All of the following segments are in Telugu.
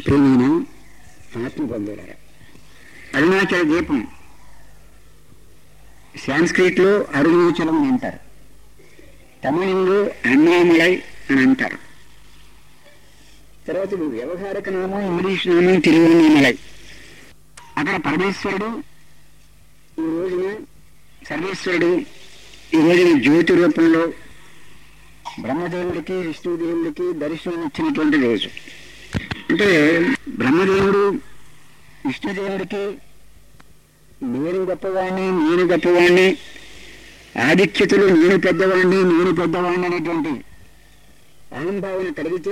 ప్రేమైన ఆత్మ బంధువులారా అరుణాచల దీపం సాంస్క్రిట్ లో అరుణాచలం అంటారు తమిళంలో అన్నామలై అని అంటారు తర్వాత ఇది వ్యవహారిక నామం ఇంగ్లీష్ నామం తిరువన్నామలై అక్కడ పరమేశ్వరుడు ఈ రోజున సర్వేశ్వరుడు ఈ రోజున జ్యోతి రూపంలో బ్రహ్మదేవుడికి విష్ణుదేవుడికి దర్శనం ఇచ్చినటువంటి రోజు అంటే బ్రహ్మదేవుడు విష్ణుదేవుడికి నేను గొప్పవాణ్ణి నేను గొప్పవాణ్ణి ఆధిక్యతలు నేను పెద్దవాణ్ణి నేను పెద్దవాణ్ణి అనేటువంటి అహంభావన కలిగితే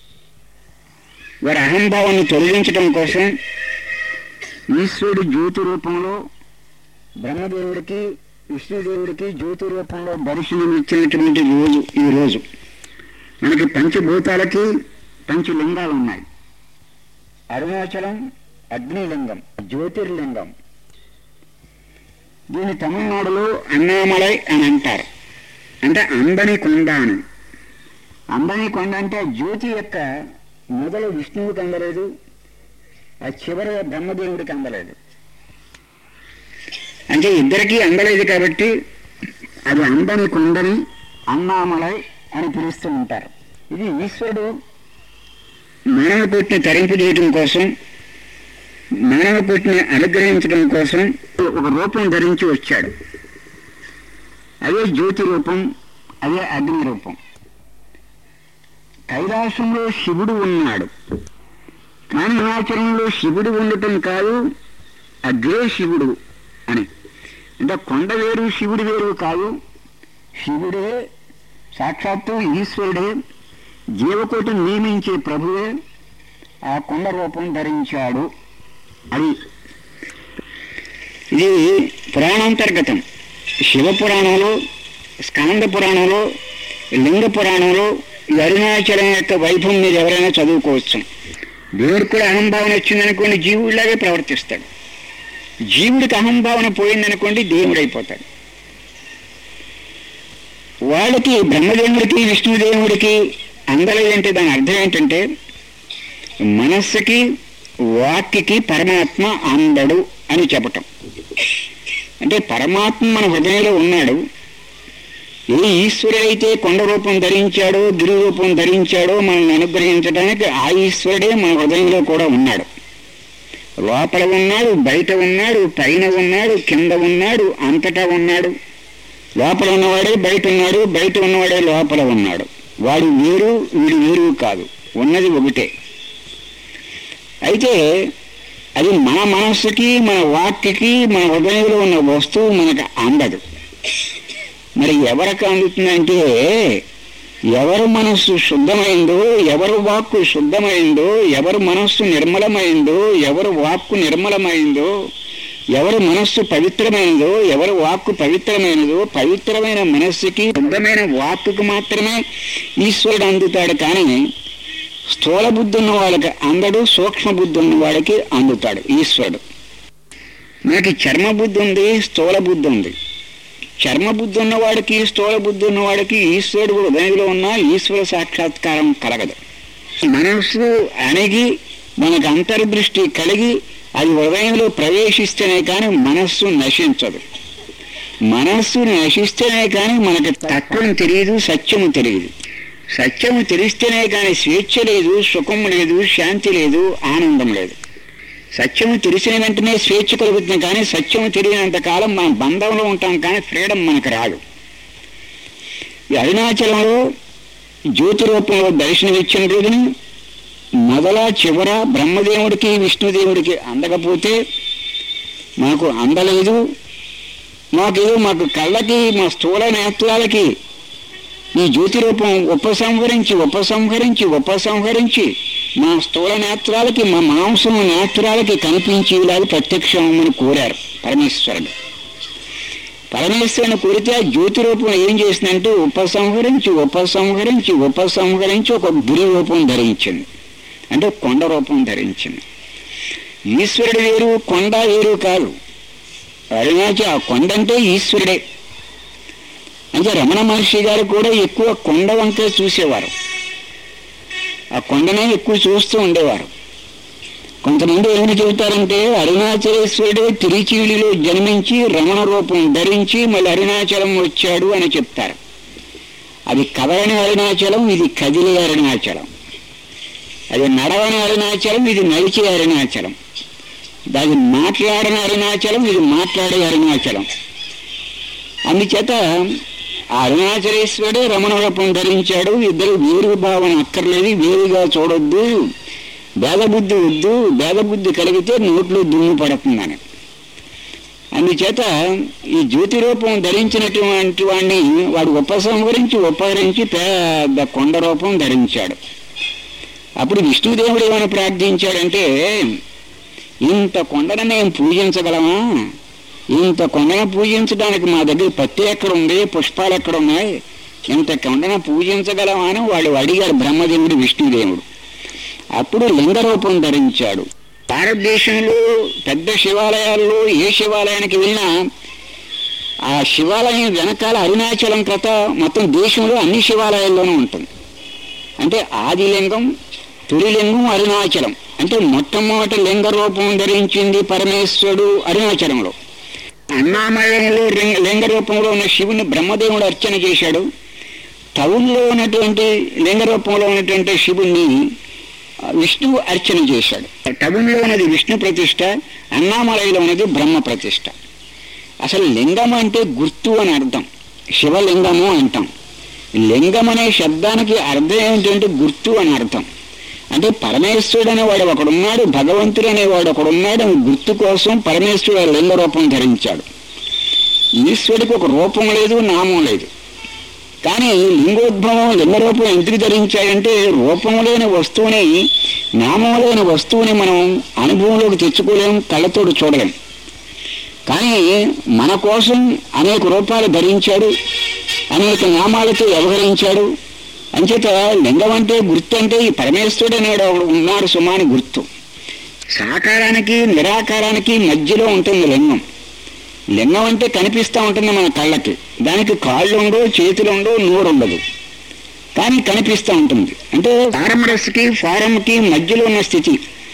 వారి అహంభావాన్ని తొలగించడం కోసం ఈశ్వరుడు జ్యోతి రూపంలో బ్రహ్మదేవుడికి విష్ణుదేవుడికి జ్యోతి రూపంలో దర్శనం ఇచ్చినటువంటి రోజు ఈ రోజు మనకి పంచభూతాలకి పంచలింగాలు ఉన్నాయి అరుణాచలం అగ్నిలింగం జ్యోతిర్లింగం దీన్ని తమిళనాడులో అన్నామలై అని అంటారు అంటే అంబని కొండ అని అంబని కొండ అంటే జ్యోతి యొక్క మొదలు విష్ణువుకి అందలేదు ఆ చివరి బ్రహ్మదేవుడికి అందలేదు అంటే ఇద్దరికీ అందలేదు కాబట్టి అది అంబని కొండని అన్నామలై అని పిలుస్తూ ఉంటారు ఇది ఈశ్వరుడు మానవ పుట్టిని తరింపు చేయడం కోసం మానవ పుట్టిని అనుగ్రహించడం కోసం ఒక రూపం ధరించి వచ్చాడు అదే జ్యోతి రూపం అదే అగ్ని రూపం కైలాసంలో శివుడు ఉన్నాడు కానీ హిమాచలంలో శివుడు ఉండటం కాదు అగ్రే శివుడు అని అంటే కొండ వేరు శివుడు వేరు కాదు శివుడే సాక్షాత్తు ఈశ్వరుడే జీవకోటిని నియమించే ప్రభువే ఆ కొండ రూపం ధరించాడు అది ఇది పురాణాంతర్గతం శివ పురాణంలో స్కాంద పురాణంలో లింగ పురాణంలో ఈ అరుణాచలం యొక్క వైభవం మీరు ఎవరైనా చదువుకోవచ్చు దేవుడికి కూడా అహంభావన వచ్చిందనుకోండి జీవుడిలాగే ప్రవర్తిస్తాడు జీవుడికి అహంభావన పోయిందనుకోండి దేవుడైపోతాడు వాళ్ళకి బ్రహ్మదేవుడికి విష్ణుదేవుడికి అందలేదంటే దాని అర్థం ఏంటంటే మనస్సుకి వాక్కి పరమాత్మ అందడు అని చెప్పటం అంటే పరమాత్మ మన హృదయంలో ఉన్నాడు ఏ ఈశ్వరుడైతే కొండ రూపం ధరించాడో గిరి రూపం ధరించాడో మనల్ని అనుగ్రహించడానికి ఆ ఈశ్వరుడే మన హృదయంలో కూడా ఉన్నాడు లోపల ఉన్నాడు బయట ఉన్నాడు పైన ఉన్నాడు కింద ఉన్నాడు అంతటా ఉన్నాడు లోపల ఉన్నవాడే బయట ఉన్నాడు బయట ఉన్నవాడే లోపల ఉన్నాడు వాడు వేరు వీడు వేరు కాదు ఉన్నది ఒకటే అయితే అది మన మనస్సుకి మన వాక్కి మన హృదయంలో ఉన్న వస్తువు మనకు అందదు మరి ఎవరికి అందుతుందంటే ఎవరు మనస్సు శుద్ధమైందో ఎవరు వాక్కు శుద్ధమైందో ఎవరు మనస్సు నిర్మలమైందో ఎవరు వాక్కు నిర్మలమైందో ఎవరు మనస్సు పవిత్రమైనదో ఎవరు వాక్కు పవిత్రమైనదో పవిత్రమైన మనస్సుకి శుద్ధమైన వాక్కుకు మాత్రమే ఈశ్వరుడు అందుతాడు కానీ స్థూల బుద్ధి ఉన్న వాళ్ళకి అందడు సూక్ష్మ బుద్ధి ఉన్న వాడికి అందుతాడు ఈశ్వరుడు మనకి చర్మ బుద్ధి ఉంది స్థూల బుద్ధి ఉంది చర్మ బుద్ధి ఉన్నవాడికి స్థూల బుద్ధి ఉన్నవాడికి ఈశ్వరుడు హృదయంలో ఉన్న ఈశ్వర సాక్షాత్కారం కలగదు మనస్సు అణిగి మనకు అంతర్దృష్టి కలిగి అది హృదయంలో ప్రవేశిస్తేనే కానీ మనస్సు నశించదు మనస్సు నశిస్తేనే కానీ మనకు తత్వం తెలియదు సత్యము తెలియదు సత్యము తెలిస్తేనే కానీ స్వేచ్ఛ లేదు సుఖం లేదు శాంతి లేదు ఆనందం లేదు సత్యము తెలిసిన వెంటనే స్వేచ్ఛ కలుగుతుంది కానీ సత్యము తెలియనంత కాలం మనం బంధంలో ఉంటాం కానీ ఫ్రీడమ్ మనకు రాదు ఈ అరుణాచలంలో జ్యోతి రూపంలో దర్శనమిచ్చిన రోజున మొదల చివర బ్రహ్మదేవుడికి విష్ణుదేవుడికి అందకపోతే మాకు అందలేదు మాకేదో మాకు కళ్ళకి మా స్థూల నేత్రాలకి ఈ జ్యోతి రూపం ఉపసంహరించి ఉపసంహరించి ఉపసంహరించి మా స్థూల నేత్రాలకి మా మాంసం నేత్రాలకి కనిపించేలాగా ప్రత్యక్షమని కోరారు పరమేశ్వరుడు పరమేశ్వరుని కోరితే ఆ జ్యోతి రూపం ఏం చేసిందంటే ఉపసంహరించి ఉపసంహరించి ఉపసంహరించి ఒక గురి రూపం ధరించింది అంటే కొండ రూపం ధరించింది ఈశ్వరుడు వేరు కొండ వేరు కాదు అరుణాచ ఆ కొండ అంటే ఈశ్వరుడే అంటే రమణ మహర్షి గారు కూడా ఎక్కువ కొండ వంకే చూసేవారు ఆ కొండనే ఎక్కువ చూస్తూ ఉండేవారు కొంతమంది ఏమని చెబుతారంటే అరుణాచలేశ్వరుడే తిరుచీలిలో జన్మించి రమణ రూపం ధరించి మళ్ళీ అరుణాచలం వచ్చాడు అని చెప్తారు అది కదలని అరుణాచలం ఇది కదిలే అరుణాచలం అది నడవని అరుణాచలం ఇది నడిచే అరుణాచలం దాని మాట్లాడని అరుణాచలం ఇది మాట్లాడే అరుణాచలం అందుచేత ఆ అరుణాచలేశ్వరుడే రమణ రూపం ధరించాడు ఇద్దరు వేరు భావన అక్కర్లేదు వేరుగా చూడొద్దు భేదబుద్ధి వద్దు భేదబుద్ధి కలిగితే నోట్లో దుమ్ము పడుతుందని అందుచేత ఈ జ్యోతి రూపం ధరించినటువంటి వాడిని వాడు ఉపసంహరించి ఉపహరించి పెద్ద కొండ రూపం ధరించాడు అప్పుడు విష్ణుదేవుడు ఏమని ప్రార్థించాడంటే ఇంత కొండను మేము పూజించగలమా ఇంత కొండను పూజించడానికి మా దగ్గర పత్తి ఎక్కడ ఉంది పుష్పాలు ఎక్కడ ఉన్నాయి ఇంత కొండను పూజించగలమా అని వాడు అడిగాడు బ్రహ్మదేవుడు విష్ణుదేవుడు అప్పుడు లింగ రూపం ధరించాడు భారతదేశంలో పెద్ద శివాలయాల్లో ఏ శివాలయానికి వెళ్ళినా ఆ శివాలయం వెనకాల అరుణాచలం కథ మొత్తం దేశంలో అన్ని శివాలయాల్లోనూ ఉంటుంది అంటే ఆదిలింగం తొలిలింగం అరుణాచలం అంటే మొట్టమొదటి లింగ రూపం ధరించింది పరమేశ్వరుడు అరుణాచలంలో అన్నామయంలో లింగ- లింగ రూపంలో ఉన్న శివుని బ్రహ్మదేవుడు అర్చన చేశాడు టౌన్లో ఉన్నటువంటి లింగ రూపంలో ఉన్నటువంటి శివుణ్ణి ఆ, విష్ణువు అర్చన చేశాడు టౌన్లో ఉన్నది విష్ణు ప్రతిష్ట అన్నామలైలో ఉన్నది బ్రహ్మ ప్రతిష్ట అసలు లింగం అంటే గుర్తు అని అర్థం శివలింగము అంటాం లింగం అనే శబ్దానికి అర్థం ఏంటంటే గుర్తు అని అర్థం అంటే పరమేశ్వరుడు అనేవాడు ఒకడున్నాడు భగవంతుడు అనేవాడు ఒకడున్నాడు అని గుర్తు కోసం పరమేశ్వరుడు ఆ లింగ రూపం ధరించాడు ఈశ్వరుడికి ఒక రూపం లేదు నామం లేదు కానీ లింగోద్భవం లింగరూపం ఎందుకు ధరించాడంటే రూపం లేని వస్తువుని నామం లేని వస్తువుని మనం అనుభవంలోకి తెచ్చుకోలేం కళ్ళతోడు చూడలేం కానీ మన కోసం అనేక రూపాలు ధరించాడు అనేక నామాలతో వ్యవహరించాడు అంచేత లింగం అంటే గుర్తు అంటే ఈ పరమేశ్వరుడు అనేవాడు ఒకడు ఉన్నాడు సుమాని గుర్తు సాకారానికి నిరాకారానికి మధ్యలో ఉంటుంది లింగం లింగం అంటే కనిపిస్తూ ఉంటుంది మన కళ్ళకి దానికి కాళ్ళు ఉండవు చేతులు ఉండవు నోరు ఉండదు కానీ కనిపిస్తూ ఉంటుంది అంటే ఫారమరస్కి ఫారంకి మధ్యలో ఉన్న స్థితి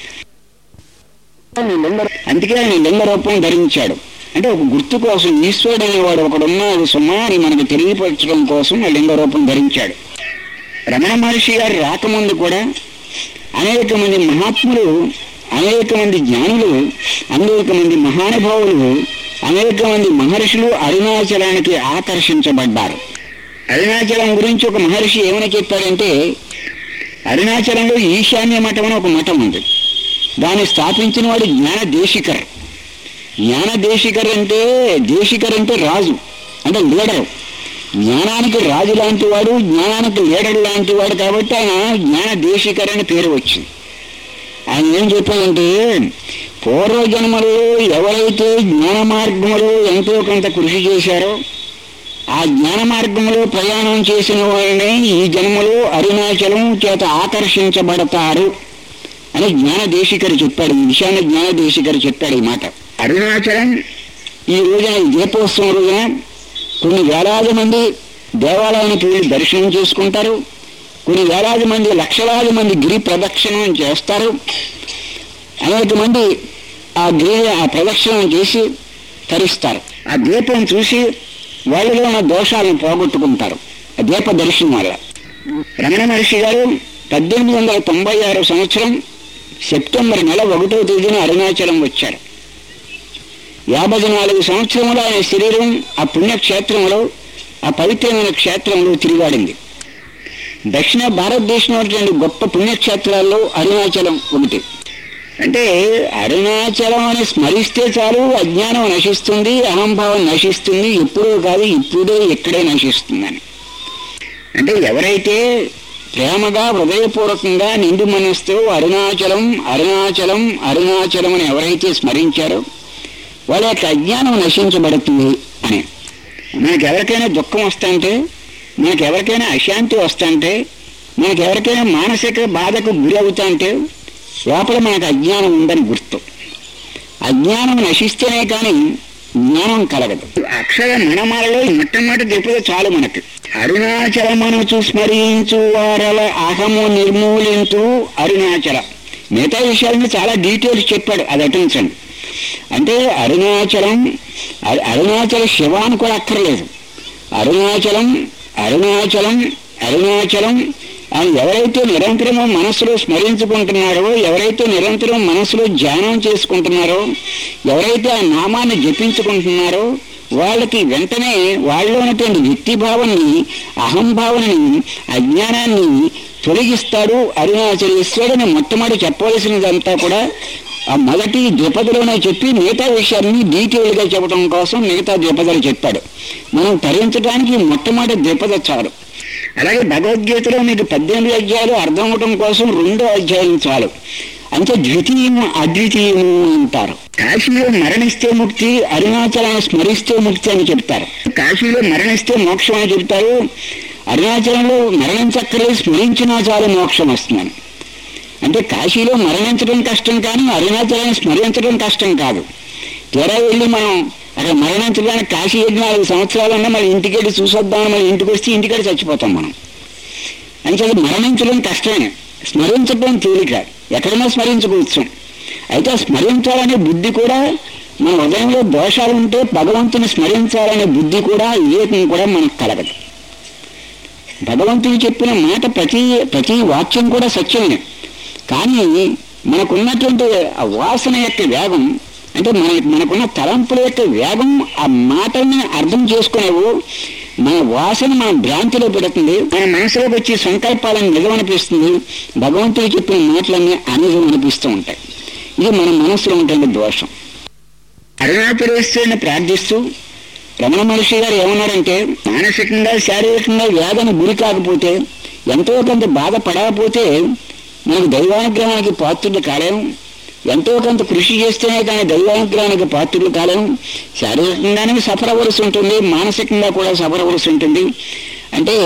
అందుకే ఆయన లింగ రూపం ధరించాడు అంటే ఒక గుర్తు కోసం ఈశ్వరుడు అనేవాడు ఒకడు ఉన్నాడు సుమా అని మనకు తెలియపరచడం కోసం ఆ లింగ రూపం ధరించాడు రమణ మహర్షి గారు రాకముందు కూడా అనేక మంది మహాత్ములు అనేక మంది జ్ఞానులు అనేక మంది మహానుభావులు అనేక మంది మహర్షులు అరుణాచలానికి ఆకర్షించబడ్డారు అరుణాచలం గురించి ఒక మహర్షి ఏమని చెప్పాడంటే అరుణాచలంలో ఈశాన్య మఠం అని ఒక మఠం ఉంది దాన్ని స్థాపించిన వాడు జ్ఞాన దేశికర్ జ్ఞాన దేశికర్ అంటే దేశికర్ అంటే రాజు అంటే లీడరు జ్ఞానానికి రాజు లాంటి వాడు జ్ఞానానికి లీడర్ లాంటి వాడు కాబట్టి ఆయన జ్ఞాన దేశికర్ అని పేరు వచ్చింది ఆయన ఏం చెప్పాడంటే పూర్వజన్మలో ఎవరైతే జ్ఞాన మార్గంలో ఎంతో కొంత కృషి చేశారో ఆ జ్ఞాన మార్గంలో ప్రయాణం చేసిన వాళ్ళని ఈ జన్మలో అరుణాచలం చేత ఆకర్షించబడతారు అని జ్ఞాన దేశికరు చెప్పాడు ఈ విషయాన్ని జ్ఞాన దేశికరు చెప్పాడు ఈ మాట అరుణాచలం ఈ రోజున ఈ దీపోత్సవం రోజున కొన్ని వేలాది మంది దేవాలయానికి వెళ్ళి దర్శనం చేసుకుంటారు కొన్ని వేలాది మంది లక్షలాది మంది గిరి ప్రదక్షిణం చేస్తారు అనేక మంది ఆ గిరి ఆ ప్రదక్షిణం చేసి తరిస్తారు ఆ దీపం చూసి వాళ్ళలో ఉన్న దోషాలను పోగొట్టుకుంటారు ఆ దీప దర్శనం వల్ల రమణ మహర్షి గారు పద్దెనిమిది వందల తొంభై ఆరు సంవత్సరం సెప్టెంబర్ నెల ఒకటో తేదీన అరుణాచలం వచ్చారు యాభై నాలుగు సంవత్సరములు ఆయన శరీరం ఆ పుణ్యక్షేత్రంలో ఆ పవిత్రమైన క్షేత్రంలో తిరిగాడింది దక్షిణ భారతదేశంలో గొప్ప పుణ్యక్షేత్రాల్లో అరుణాచలం ఒకటి అంటే అరుణాచలం అని స్మరిస్తే చాలు అజ్ఞానం నశిస్తుంది అహంభావం నశిస్తుంది ఎప్పుడో కాదు ఇప్పుడే ఇక్కడే నశిస్తుందని అంటే ఎవరైతే ప్రేమగా హృదయపూర్వకంగా నిండు మనస్తో అరుణాచలం అరుణాచలం అరుణాచలం అని ఎవరైతే స్మరించారో వాళ్ళ యొక్క అజ్ఞానం నశించబడుతుంది అని మనకి ఎవరికైనా దుఃఖం వస్తుంటే మనకి ఎవరికైనా అశాంతి వస్తుంటే మనకి ఎవరికైనా మానసిక బాధకు గురి అవుతుంటే లోపల మనకు అజ్ఞానం ఉందని గుర్తు అజ్ఞానం నశిస్తేనే కానీ జ్ఞానం కలగదు అక్షర మనమాలలో మొట్టమొదటి చెప్పుదో చాలు మనకి అరుణాచలమను స్మరించు వారల అహము నిర్మూలించు అరుణాచల మిగతా విషయాలని చాలా డీటెయిల్స్ చెప్పాడు అది అటుంచండి అంటే అరుణాచలం అరు- అరుణాచల శివ అని కూడా అక్కర్లేదు అరుణాచలం అరుణాచలం అరుణాచలం అని ఎవరైతే నిరంతరం మనసులో స్మరించుకుంటున్నారో ఎవరైతే నిరంతరం మనసులో ధ్యానం చేసుకుంటున్నారో ఎవరైతే ఆ నామాన్ని జపించుకుంటున్నారో వాళ్ళకి వెంటనే వాళ్ళలో ఉన్నటువంటి వ్యక్తిభావాన్ని అహంభావనని అజ్ఞానాన్ని తొలగిస్తాడు అరుణాచలేశ్వరుని మొట్టమొదటి చెప్పవలసినదంతా కూడా ఆ మొదటి ద్విపదలోనే చెప్పి మిగతా విషయాన్ని డీటెయిల్గా చెప్పడం కోసం మిగతా ద్విపదలు చెప్పాడు మనం తరించడానికి మొట్టమొదటి ద్విపద చాలు అలాగే భగవద్గీతలో మీకు పద్దెనిమిది అధ్యాయాలు అర్థం అవడం కోసం రెండో అధ్యాయం చాలు అంటే ద్వితీయము అద్వితీయము అంటారు కాశీలో మరణిస్తే ముక్తి అరుణాచలాన్ని స్మరిస్తే ముక్తి అని చెప్తారు కాశీలో మరణిస్తే మోక్షం అని చెప్తారు అరుణాచలంలో మరణించక్కర్లేదు స్మరించినా చాలు మోక్షం వస్తుందని అంటే కాశీలో మరణించడం కష్టం కానీ అరుణాచలాన్ని స్మరించడం కష్టం కాదు తీరా వెళ్ళి మనం అక్కడ మరణించడానికి కాశీ వెళ్ళి నాలుగు సంవత్సరాలు ఉన్నా మరి ఇంటికి వెళ్ళి చూసొద్దామని మరి ఇంటికి వస్తే ఇంటికాడ చచ్చిపోతాం మనం అంటే మరణించడం కష్టమే స్మరించడం తేలిక ఎక్కడైనా స్మరించుకోవచ్చు అయితే ఆ స్మరించాలనే బుద్ధి కూడా మన హృదయంలో దోషాలు ఉంటే భగవంతుని స్మరించాలనే బుద్ధి కూడా వివేకం కూడా మనకు కలగదు భగవంతుడు చెప్పిన మాట ప్రతి ప్రతి వాక్యం కూడా సత్యమే కానీ మనకున్నటువంటి ఆ వాసన యొక్క వేగం అంటే మన మనకున్న తలంపుల యొక్క వేగం ఆ మాటల్ని అర్థం చేసుకునేవు మన వాసన మన భ్రాంతిలో పెడుతుంది మన మనసులోకి వచ్చి సంకల్పాలను నిజం అనిపిస్తుంది భగవంతుడు చెప్పిన మాటలన్నీ అనిజం అనిపిస్తూ ఉంటాయి ఇది మన మనసులో ఉంటుంది దోషం అరుణాచలేశ్వరుని ప్రార్థిస్తూ రమణ మహర్షి గారు ఏమన్నారంటే మానసికంగా శారీరకంగా వ్యాధిని గురి కాకపోతే ఎంతో కొంత బాధపడకపోతే మనకు దైవానుగ్రహానికి పాత్రులు కాలేం ఎంతో కొంత కృషి చేస్తేనే కానీ దైవానుగ్రహానికి పాత్రులు కాలేం శారీరకంగానే సఫర్ అవ్వాల్సి ఉంటుంది మానసికంగా కూడా సఫర్ అవ్వాల్సి ఉంటుంది అంటే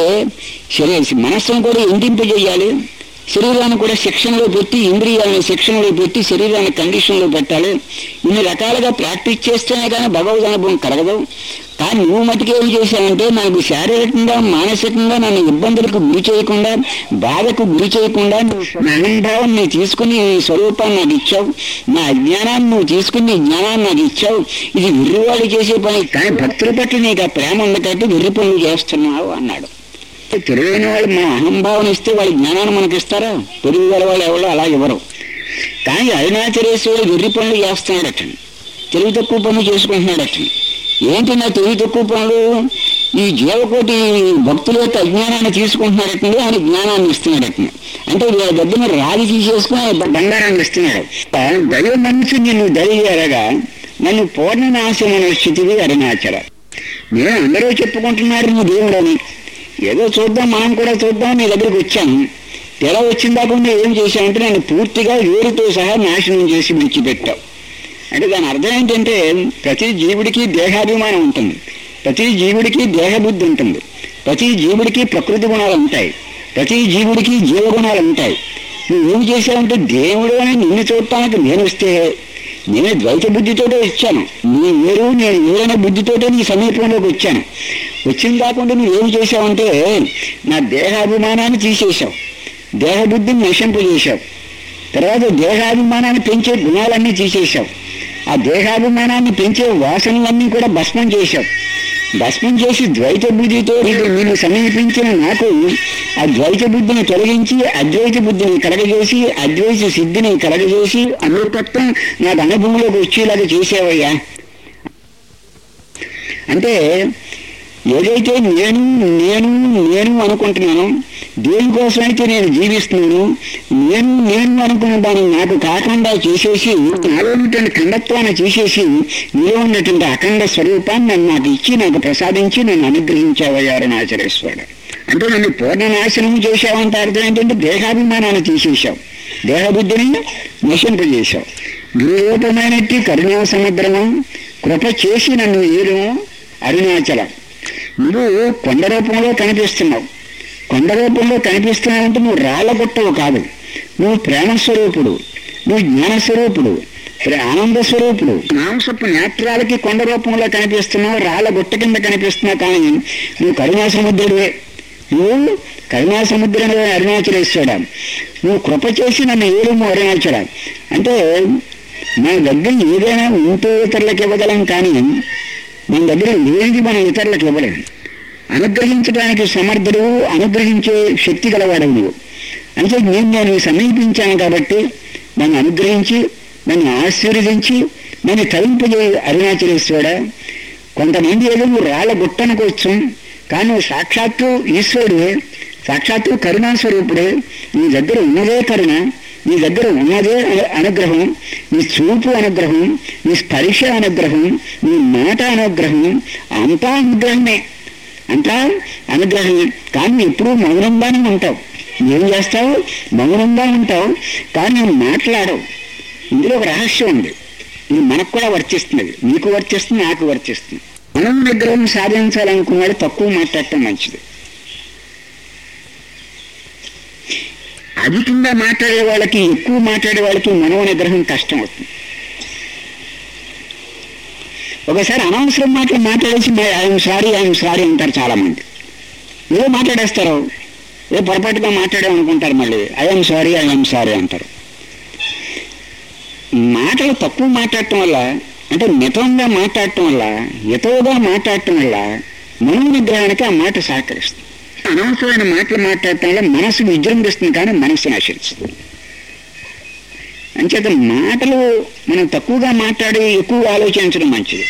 శరీర మనస్సును కూడా ఎండింపజేయాలి శరీరాన్ని కూడా శిక్షణలో పెట్టి ఇంద్రియాలను శిక్షణలో పెట్టి శరీరాన్ని కండిషన్లో పెట్టాలి ఇన్ని రకాలుగా ప్రాక్టీస్ చేస్తేనే కానీ భగవద్ అనుభవం కలగదు కానీ నువ్వు మటుకు ఏం చేశావంటే నాకు శారీరకంగా మానసికంగా నన్ను ఇబ్బందులకు గురి చేయకుండా బాధకు గురి చేయకుండా నువ్వు నా అహంభావం నువ్వు తీసుకుని నీ స్వరూపాన్ని నాకు ఇచ్చావు నా అజ్ఞానాన్ని నువ్వు తీసుకుని నీ జ్ఞానాన్ని నాకు ఇచ్చావు ఇది వెర్రివాళ్ళు చేసే పని కానీ భక్తుల పట్ల నీకు ఆ ప్రేమ ఉంది కాబట్టి వెర్రి పనులు చేస్తున్నావు అన్నాడు తెలివైన వాళ్ళు మన అహంభావన ఇస్తే వాళ్ళ జ్ఞానాన్ని మనకి ఇస్తారా తెలివి గల వాళ్ళు ఎవరో అలా ఇవ్వరు కానీ అరుణాచలేశ్వరుడు వెర్రి పనులు చేస్తున్నాడట తెలివి తక్కువ పనులు చేసుకుంటున్నాడట ఏంటి నా తెలివి తక్కువ పనులు ఈ జీవకోటి భక్తుల యొక్క అజ్ఞానాన్ని తీసుకుంటున్నాడటండి ఆయన జ్ఞానాన్ని ఇస్తున్నాడట అంటే వీళ్ళ దగ్గర రాగి తీసేసుకుని బంగారాన్ని ఇస్తున్నాడు దైవ మనిషి నిన్ను దరిగారగా నన్ను పూర్ణనాశమైన స్థితికి అరుణాచల నేను అందరూ చెప్పుకుంటున్నారు నువ్వు దేవుడని ఏదో చూద్దాం మనం కూడా చూద్దాం నీ దగ్గరికి వచ్చాను ఎలా వచ్చిన దాకా నువ్వు ఏం చేశావంటే నేను పూర్తిగా వేరుతో సహా నాశనం చేసి విడిచిపెట్టావు అంటే దాని అర్థం ఏంటంటే ప్రతి జీవుడికి దేహాభిమానం ఉంటుంది ప్రతి జీవుడికి దేహబుద్ధి ఉంటుంది ప్రతి జీవుడికి ప్రకృతి గుణాలు ఉంటాయి ప్రతి జీవుడికి జీవగుణాలు ఉంటాయి నువ్వు ఏం చేశావంటే దేవుడు అని నిన్ను చూడటానికి నేను వస్తే నేను ద్వైత బుద్ధితోటే వచ్చాను నీ వేరు నేను వేరైన బుద్ధితోటే నీ సమీపంలోకి వచ్చాను వచ్చిన కాకుండా నువ్వు ఏం చేశావంటే నా దేహాభిమానాన్ని తీసేశావు దేహబుద్ధిని నశింపజేశావు తర్వాత దేహాభిమానాన్ని పెంచే గుణాలన్నీ తీసేశావు ఆ దేహాభిమానాన్ని పెంచే వాసనలన్నీ కూడా భస్మం చేశావు భస్మం చేసి ద్వైత బుద్ధితో నీకు నేను సమీపించిన నాకు ఆ ద్వైత బుద్ధిని తొలగించి అద్వైత బుద్ధిని కలగజేసి అద్వైత సిద్ధిని కలగజేసి అమృతత్వం నాకు అనుభవంలోకి వచ్చేలాగా చేసావయ్యా అంటే ఏదైతే నేను నేను నేను అనుకుంటున్నాను దేనికోసమైతే నేను జీవిస్తున్నాను నేను నేను అనుకున్న దాన్ని నాకు కాకుండా చేసేసి నాలో ఉన్నటువంటి ఖండత్వాన్ని తీసేసి నీలో ఉన్నటువంటి అఖండ స్వరూపాన్ని నన్ను నాకు ఇచ్చి నాకు ప్రసాదించి నన్ను అనుగ్రహించావయ్యారని ఆచరిస్తాడు అంటే నన్ను పూర్ణ నాశనం చేశావంటే అర్థం ఏంటంటే దేహాభిమానాన్ని తీసేశావు దేహబుద్ధిని నశింపజేశావు గురురూపమైనట్టి కరుణా సముద్రము కృప చేసి నన్ను ఏరు అరుణాచలం నువ్వు కొండ రూపంలో కనిపిస్తున్నావు కొండ రూపంలో కనిపిస్తున్నావంటే నువ్వు రాళ్ళ గుట్టవు కాదు నువ్వు ప్రేమ స్వరూపుడు నువ్వు జ్ఞాన స్వరూపుడు ప్రే- ఆనంద స్వరూపుడు మాంసపు నేత్రాలకి కొండ రూపంలో కనిపిస్తున్నావు రాళ్ళ గుట్ట కింద కనిపిస్తున్నావు కానీ నువ్వు కరుణా సముద్రుడివే నువ్వు కరుణా సముద్రంలో అరుణాచలేశ్వరా నువ్వు కృప చేసి నన్ను ఏడుము అరుణాచల అంటే మన దగ్గర ఏదైనా ఉంటే ఇతరులకు ఇవ్వగలం కానీ మన దగ్గర లేనిది మనం ఇతరులకు ఇవ్వలేము అనుగ్రహించడానికి సమర్థుడు అనుగ్రహించే శక్తి గలవాడవు నువ్వు అంటే నేను నేను సమీపించాను కాబట్టి నన్ను అనుగ్రహించి నన్ను ఆశీర్వదించి నన్ను తరింపజే అరుణాచలేశ్వరా కొంతమంది ఏదో నువ్వు రాళ్ళ గుట్టనుకోవచ్చు కానీ నువ్వు సాక్షాత్తు ఈశ్వరుడే సాక్షాత్తు కరుణాస్వరూపుడే నీ దగ్గర ఉన్నదే కరుణ నీ దగ్గర ఉన్నదే అను- అనుగ్రహం నీ చూపు అనుగ్రహం నీ స్పర్శ అనుగ్రహం నీ మాట అనుగ్రహం అంతా అనుగ్రహమే అంతా అనుగ్రహమే కానీ నువ్వు ఎప్పుడూ మౌనంగానే ఉంటావు ఏం చేస్తావు మౌనంగా ఉంటావు కానీ నువ్వు మాట్లాడవు ఇందులో ఒక రహస్యం ఉంది ఇది మనకు కూడా వర్తిస్తుంది నీకు వర్తిస్తుంది నాకు వర్తిస్తుంది మనం నిగ్రహం సాధించాలనుకున్నాడు తక్కువ మాట్లాడటం మంచిది అధికంగా మాట్లాడే వాళ్ళకి ఎక్కువ మాట్లాడే వాళ్ళకి మనో నిగ్రహం కష్టం అవుతుంది ఒకసారి అనవసరం మాటలు మాట్లాడేసి ఐఎమ్ సారీ ఐఎమ్ సారీ అంటారు చాలా మంది ఏదో మాట్లాడేస్తారు ఏ పొరపాటుగా మాట్లాడామనుకుంటారు మళ్ళీ ఐఎమ్ సారీ ఐఎమ్ సారీ అంటారు మాటలు తక్కువ మాట్లాడటం వల్ల అంటే మితంగా మాట్లాడటం వల్ల హితవుగా మాట్లాడటం వల్ల మనో నిగ్రహానికి ఆ మాట సహకరిస్తుంది అనవసరమైన మాటలు మాట్లాడటం వల్ల మనసు విజృంభిస్తుంది కానీ మనసు నశిస్తుంది అంచేత మాటలు మనం తక్కువగా మాట్లాడి ఎక్కువ ఆలోచించడం మంచిది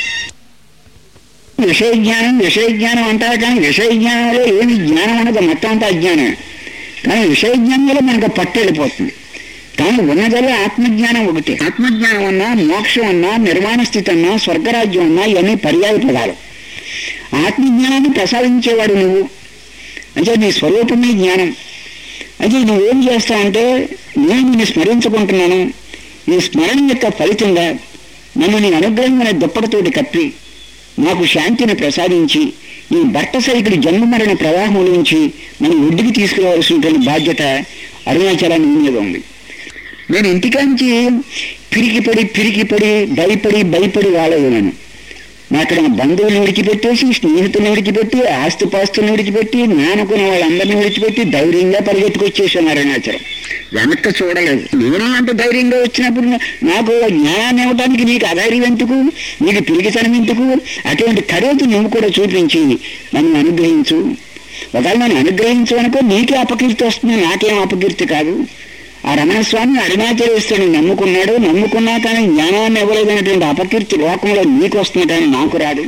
విషయ జ్ఞానం విషయ జ్ఞానం అంటారు కానీ విషయ జ్ఞానంలో ఏమి జ్ఞానం అన్నది మొత్తం అంతా అజ్ఞానమే కానీ విషయ జ్ఞానంలో మనకు పట్టు వెళ్ళిపోతుంది కానీ ఉన్నదల్లా ఆత్మజ్ఞానం ఒకటి ఆత్మజ్ఞానం అన్నా మోక్షం అన్నా నిర్మాణ స్థితి అన్నా స్వర్గరాజ్యం అన్నా ఇవన్నీ పర్యాయ పదాలు ఆత్మజ్ఞానాన్ని ప్రసాదించేవాడు నువ్వు అంటే నీ స్వరూపమే జ్ఞానం అయితే నువ్వేం చేస్తావంటే నేను నిన్ను స్మరించుకుంటున్నాను ఈ స్మరణ యొక్క ఫలితంగా నన్ను నీ అనుగ్రహం అనే దుప్పటితోటి కప్పి నాకు శాంతిని ప్రసాదించి ఈ భర్త సైకిడి జన్మ మరణ ప్రవాహం నుంచి నన్ను ఒడ్డుకి తీసుకురావాల్సినటువంటి బాధ్యత అరుణాచలాన్ని నీ మీద ఉంది నేను ఇంటికాంచి పిరికిపడి పిరికిపడి భయపడి భయపడి రాలేదు నేను నా అక్కడ నా బంధువులను విడిచిపెట్టేసి స్నేహితులను విడిచిపెట్టి ఆస్తిపాస్తులను విడిచిపెట్టి నానుకున్న వాళ్ళందరినీ విడిచిపెట్టి ధైర్యంగా పరిగెత్తుకొచ్చేసాను అరుణాచలం వెనక్క చూడలేదు నేనే అంత ధైర్యంగా వచ్చినప్పుడు నా- నాకు జ్ఞానాన్ని ఇవ్వడానికి నీకు అధైర్యం ఎందుకు నీకు పిరిగితనం ఎందుకు అటువంటి కరేతు నువ్వు కూడా చూపించి నన్ను అనుగ్రహించు ఒకవేళ నన్ను అనుగ్రహించు అనుకో నీకే అపకీర్తి వస్తుంది నాకేం అపకీర్తి కాదు ఆ రమణస్వామి అరుణాచలేశ్వరుని నమ్ముకున్నాడు నమ్ముకున్నా కానీ జ్ఞానాన్ని ఇవ్వలేదనేటువంటి అపకీర్తి లోకంలో నీకు వస్తుంది కానీ నాకు రాదు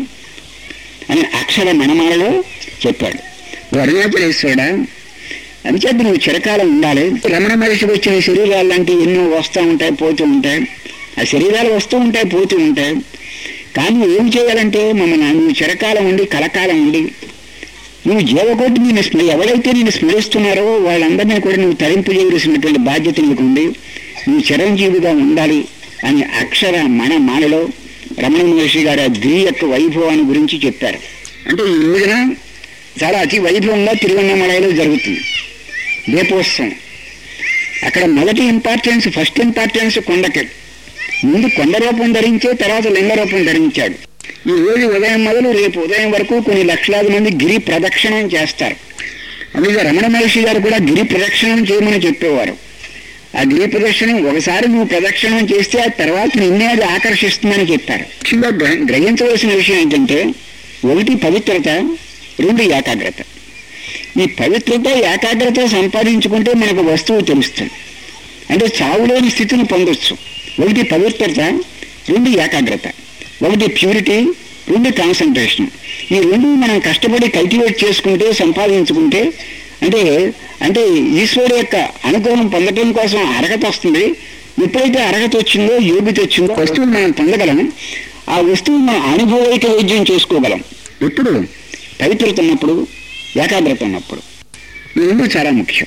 అని అక్షర మనమాలలో చెప్పాడు ఓ అరుణాచలేశ్వరుడా అందుచేత నువ్వు చిరకాలం ఉండాలి రమణ మహర్షికి వచ్చిన శరీరాలు లాంటివి ఎన్నో వస్తూ ఉంటాయి పోతూ ఉంటాయి ఆ శరీరాలు వస్తూ ఉంటాయి పోతూ ఉంటాయి కానీ నువ్వు ఏం చేయాలంటే మమ్మల్ని నువ్వు చిరకాలం ఉండి కలకాలం ఉండి నువ్వు జీవకోటి నేను స్మ ఎవరైతే నేను స్మరిస్తున్నారో వాళ్ళందరినీ కూడా నువ్వు తరింపు చేయవలసినటువంటి బాధ్యత నీకు ఉంది నువ్వు చిరంజీవిగా ఉండాలి అని అక్షర మన మాలలో రమణ మహర్షి గారు ఆ గిరి యొక్క వైభవాన్ని గురించి చెప్పారు అంటే ఈ రోజున చాలా అతి వైభవంగా తిరువన్నమలలో జరుగుతుంది దీపోత్సవం అక్కడ మొదటి ఇంపార్టెన్స్ ఫస్ట్ ఇంపార్టెన్స్ కొండకి ముందు కొండ రూపం ధరించే తర్వాత లింగ రూపం ధరించాడు ఈ రోజు ఉదయం మొదలు రేపు ఉదయం వరకు కొన్ని లక్షలాది మంది గిరి ప్రదక్షిణం చేస్తారు అందుకే రమణ మహర్షి గారు కూడా గిరి ప్రదక్షిణం చేయమని చెప్పేవారు ఆ గిరి ప్రదక్షిణం ఒకసారి నువ్వు ప్రదక్షిణం చేస్తే ఆ తర్వాత నిన్నే అది ఆకర్షిస్తుందని చెప్పారు ముఖ్యంగా గ్రహ- గ్రహించవలసిన విషయం ఏంటంటే ఒకటి పవిత్రత రెండు ఏకాగ్రత ఈ పవిత్రత ఏకాగ్రత సంపాదించుకుంటే మనకు వస్తువు తెలుస్తుంది అంటే చావులేని స్థితిని పొందొచ్చు ఒకటి పవిత్రత రెండు ఏకాగ్రత ఒకటి ప్యూరిటీ రెండు కాన్సన్ట్రేషన్ ఈ రెండు మనం కష్టపడి కల్టివేట్ చేసుకుంటే సంపాదించుకుంటే అంటే అంటే ఈశ్వరుడు యొక్క అనుగ్రహం పొందడం కోసం అర్హత వస్తుంది ఎప్పుడైతే అర్హత వచ్చిందో యోగ్యత వచ్చిందో వస్తువులు మనం పొందగలం ఆ వస్తువు మనం అనుభవైక వైద్యం చేసుకోగలం ఎప్పుడు పవిత్రత ఉన్నప్పుడు ఏకాగ్రత ఉన్నప్పుడు ఈ రెండు చాలా ముఖ్యం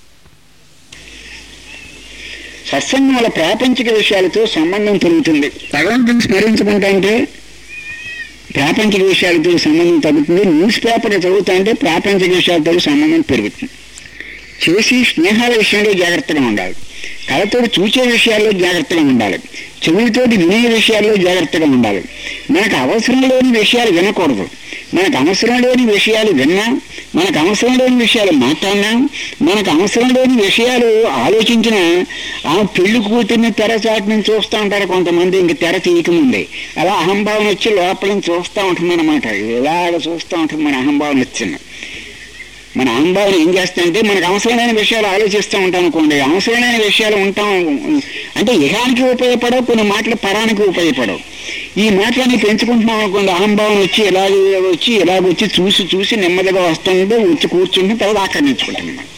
సత్సంగం వల్ల ప్రాపంచిక విషయాలతో సంబంధం పెరుగుతుంది భగవంతుని స్మరించుకుంటా అంటే ప్రాపంచిక విషయాలతో సంబంధం తగ్గుతుంది న్యూస్ పేపర్ చదువుతా అంటే ప్రాపంచిక విషయాలతో సంబంధం పెరుగుతుంది చేసి స్నేహాల విషయంలో జాగ్రత్తగా ఉండాలి కళతోటి చూసే విషయాల్లో జాగ్రత్తగా ఉండాలి చెవులతోటి వినే విషయాల్లో జాగ్రత్తగా ఉండాలి మనకు అవసరం లేని విషయాలు వినకూడదు మనకు అవసరం లేని విషయాలు విన్నా మనకు అవసరం లేని విషయాలు మాట్లాడినా మనకు అవసరం లేని విషయాలు ఆలోచించిన ఆ పెళ్లి కూతుర్ని తెర చాటు నుంచి చూస్తూ ఉంటారు కొంతమంది ఇంక తెర తీయకముందే అలా అహంభావన వచ్చి లోపల నుంచి చూస్తూ ఉంటుంది అనమాట ఇలాగ చూస్తూ ఉంటుంది మన అహంభావన వచ్చింది మన అహంభావన ఏం చేస్తాయంటే మనకు అవసరమైన విషయాలు ఆలోచిస్తూ ఉంటాం అనుకోండి అవసరమైన విషయాలు ఉంటాం అంటే ఇహానికి ఉపయోగపడవు కొన్ని మాటలు పరానికి ఉపయోగపడవు ఈ మాటలని పెంచుకుంటున్నాం అనుకోండి అహంభావన వచ్చి ఇలాగ వచ్చి ఇలాగ వచ్చి చూసి చూసి నెమ్మదిగా వస్తుంది వచ్చి కూర్చుంటే తర్వాత ఆక్రమించుకుంటుంది మనం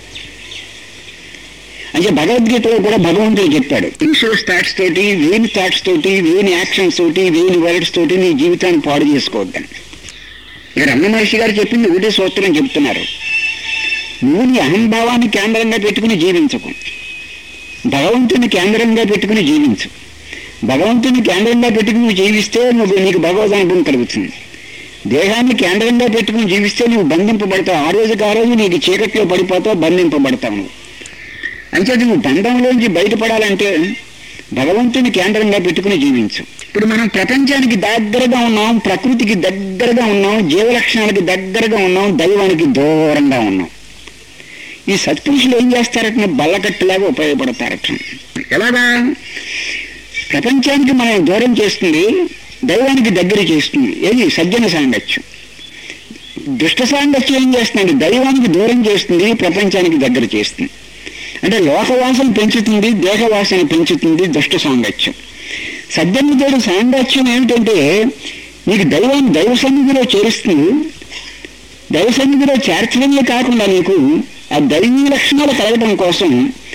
అంటే భగవద్గీతలో కూడా భగవంతుడు చెప్పాడు ఇన్షూరెన్స్ థాట్స్ తోటి వేని థాట్స్ తోటి వేని యాక్షన్స్ తోటి వేని వర్డ్స్ తోటి నీ జీవితాన్ని పాడు చేసుకోవద్దని ఇక రమణ మహర్షి గారు చెప్పింది ఒకటే సూత్రం చెప్తున్నారు నువ్వు నీ అహంభావాన్ని కేంద్రంగా పెట్టుకుని జీవించకు భగవంతుని కేంద్రంగా పెట్టుకుని జీవించు భగవంతుని కేంద్రంగా పెట్టుకుని నువ్వు జీవిస్తే నువ్వు నీకు భగవద్ అనుభవం కలుగుతుంది దేహాన్ని కేంద్రంగా పెట్టుకుని జీవిస్తే నువ్వు బంధింపబడతావు ఆ రోజుకి ఆ రోజు నీకు చీకట్లో పడిపోతావు బంధింపబడతావు నువ్వు అంచేత నువ్వు బంధంలోంచి బయటపడాలంటే భగవంతుని కేంద్రంగా పెట్టుకుని జీవించు ఇప్పుడు మనం ప్రపంచానికి దగ్గరగా ఉన్నాం ప్రకృతికి దగ్గరగా ఉన్నాం జీవలక్షణాలకి దగ్గరగా ఉన్నాం దైవానికి దూరంగా ఉన్నాం ఈ సత్పురుషులు ఏం చేస్తారట బల్లకట్టులాగా ఉపయోగపడతారట ఎలాగా ప్రపంచానికి మనం దూరం చేస్తుంది దైవానికి దగ్గర చేస్తుంది ఏది సజ్జన సాంగత్యం దుష్ట సాంగత్యం ఏం చేస్తుంది దైవానికి దూరం చేస్తుంది ప్రపంచానికి దగ్గర చేస్తుంది అంటే లోకవాసన పెంచుతుంది దేహవాసన పెంచుతుంది దుష్ట సాంగత్యం సజ్జనుతోడు సాంగత్యం ఏమిటంటే నీకు దైవాన్ని దైవ సన్నిధిలో చేరుస్తుంది దైవ సన్నిధిలో చేర్చడమే కాకుండా నీకు ఆ దైవీ లక్షణాలు కలగడం కోసం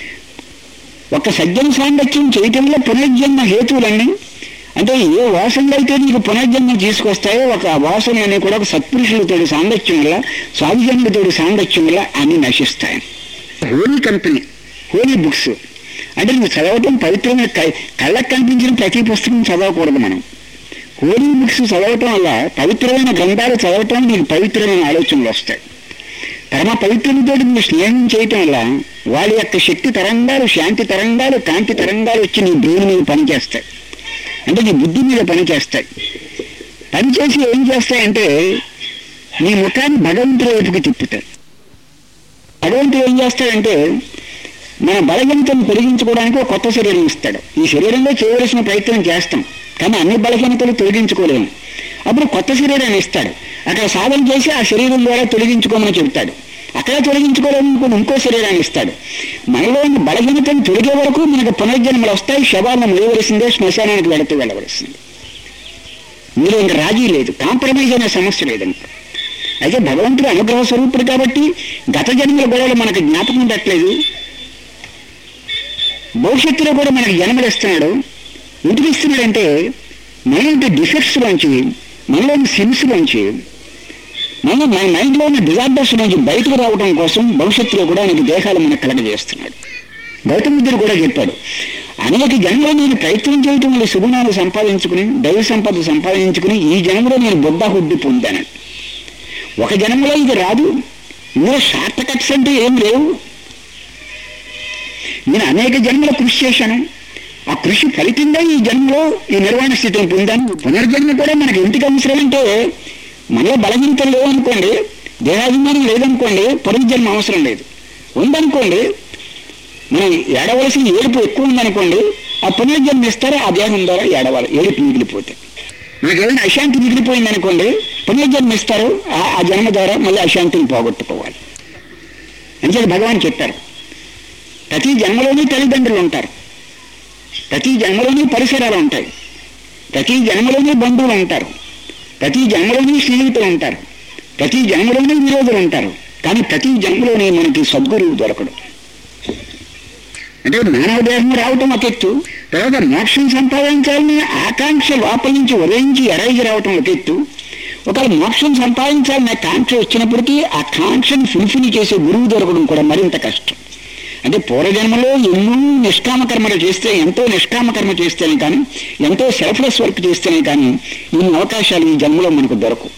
ఒక సజ్జన సాంగత్యం చేయటంలో పునర్జన్మ హేతువులన్నీ అంటే ఏ వాసనలు అయితే నీకు పునర్జన్మ తీసుకొస్తాయో ఒక వాసనలన్నీ కూడా ఒక సత్పురుషులతోటి సాంగత్యం వల్ల స్వాభిజన్మతోటి సాంగత్యం వల్ల అన్ని నశిస్తాయి హోలీ కంపెనీ హోలీ బుక్స్ అంటే నువ్వు చదవటం పవిత్రమైన క- కళ్ళకు కనిపించిన ప్రతి పుస్తకం చదవకూడదు మనం హోలీ బుక్స్ చదవటం వల్ల పవిత్రమైన గ్రంథాలు చదవటం నీకు పవిత్రమైన ఆలోచనలు వస్తాయి పరమ పవిత్రులతో నువ్వు స్నేహం చేయటం వల్ల వాళ్ళ యొక్క శక్తి తరంగాలు శాంతి తరంగాలు కాంతి తరంగాలు వచ్చి నీ బ్రెయిన్ మీద పనిచేస్తాయి అంటే నీ బుద్ధి మీద పనిచేస్తాయి పనిచేసి ఏం చేస్తాయంటే నీ ముఖాన్ని భగవంతుడి వైపుకి తిప్పుతాయి భగవంతుడు ఏం చేస్తాడంటే మన బలహీనతను తొలగించుకోవడానికి ఒక కొత్త శరీరం ఇస్తాడు ఈ శరీరంలో చేయవలసిన ప్రయత్నం చేస్తాం కానీ అన్ని బలహీనతలు తొలగించుకోలేము అప్పుడు కొత్త శరీరాన్ని ఇస్తాడు అక్కడ సాధన చేసి ఆ శరీరం ద్వారా తొలగించుకోమని చెబుతాడు అక్కడ తొలగించుకోలేము ఇంకో శరీరాన్ని ఇస్తాడు మనలో ఉన్న బలహీనతను తొలగే వరకు మనకు పునర్జన్మలు వస్తాయి శవాలను మొయ్యవలసిందే శ్మశానానికి వెళుతూ వెళ్ళవలసిందే మీరు ఇంక రాజీ లేదు కాంప్రమైజ్ అనే సమస్య లేదండి అయితే భగవంతుడు అనుగ్రహ స్వరూపుడు కాబట్టి గత జన్మల గొడవలు మనకు జ్ఞాపకం ఉండట్లేదు భవిష్యత్తులో కూడా మనకు జన్మలు ఇస్తున్నాడు ఎందుకు ఇస్తున్నాడంటే మనలోని డిఫెక్ట్స్ లోంచి మనలోని సిమ్స్ లోంచి మన మన మైండ్లో ఉన్న డిజార్డర్స్ నుంచి బయటకు రావడం కోసం భవిష్యత్తులో కూడా ఆయనకి దేహాలు మనకు కలగజేస్తున్నాడు గౌతమ బుద్ధుడు కూడా చెప్పాడు అనేక జన్మలో నేను ప్రయత్నం చేయటం వల్ల సుగుణాలు సంపాదించుకుని దైవ సంపద సంపాదించుకుని ఈ జన్మలో నేను బుద్ధ హుడ్డి పొందాను ఒక జన్మలో ఇది రాదు ఇందులో షార్ట్ కట్స్ అంటే ఏం లేవు నేను అనేక జన్మల కృషి చేశాను ఆ కృషి ఫలితంగా ఈ జన్మలో ఈ నిర్వాణ స్థితిని పొందాను పునర్జన్మ కూడా మనకి ఎందుకు అవసరం అంటే మనలో బలహీనతలు లేవనుకోండి దేహాభిమానం లేదనుకోండి పునర్జన్మ అవసరం లేదు ఉందనుకోండి మనం ఏడవలసిన ఏడుపు ఎక్కువ ఉందనుకోండి ఆ పునర్జన్మ ఇస్తారా ఆ దేహం ద్వారా ఏడవాలి ఏడుపు మిగిలిపోతే మనకి ఏదైనా అశాంతి మిగిలిపోయింది అనుకోండి పునర్జన్మ ఇస్తారు ఆ- ఆ జన్మ ద్వారా మళ్ళీ అశాంతిని పోగొట్టుకోవాలి అంచేది భగవాన్ చెప్పారు ప్రతి జన్మలోని తల్లిదండ్రులు ఉంటారు ప్రతి జన్మలోని పరిసరాలు ఉంటాయి ప్రతి జన్మలోని బంధువులు ఉంటారు ప్రతి జన్మలోని స్నేహితులు ఉంటారు ప్రతి జన్మలోని విరోధులు ఉంటారు కానీ ప్రతి జన్మలోని మనకి సద్గురువు దొరకడు అంటే మానవ దేహం రావటం ఒక ఎత్తు తర్వాత మోక్షం సంపాదించాలని ఆకాంక్ష లోపల నుంచి ఉదయించి ఎరైగి రావటం ఒక ఎత్తు ఒకవేళ మోక్షం సంపాదించాలనే కాంక్ష వచ్చినప్పటికీ ఆ కాంక్షను ఫుల్ఫిల్ చేసే గురువు దొరకడం కూడా మరింత కష్టం అంటే పూర్వజన్మలో ఎన్నో నిష్కామ కర్మలు చేస్తే ఎంతో నిష్కామ కర్మ చేస్తేనే కానీ ఎంతో సెల్ఫ్లెస్ వర్క్ చేస్తేనే కానీ ఇన్ని అవకాశాలు ఈ జన్మలో మనకు దొరకవు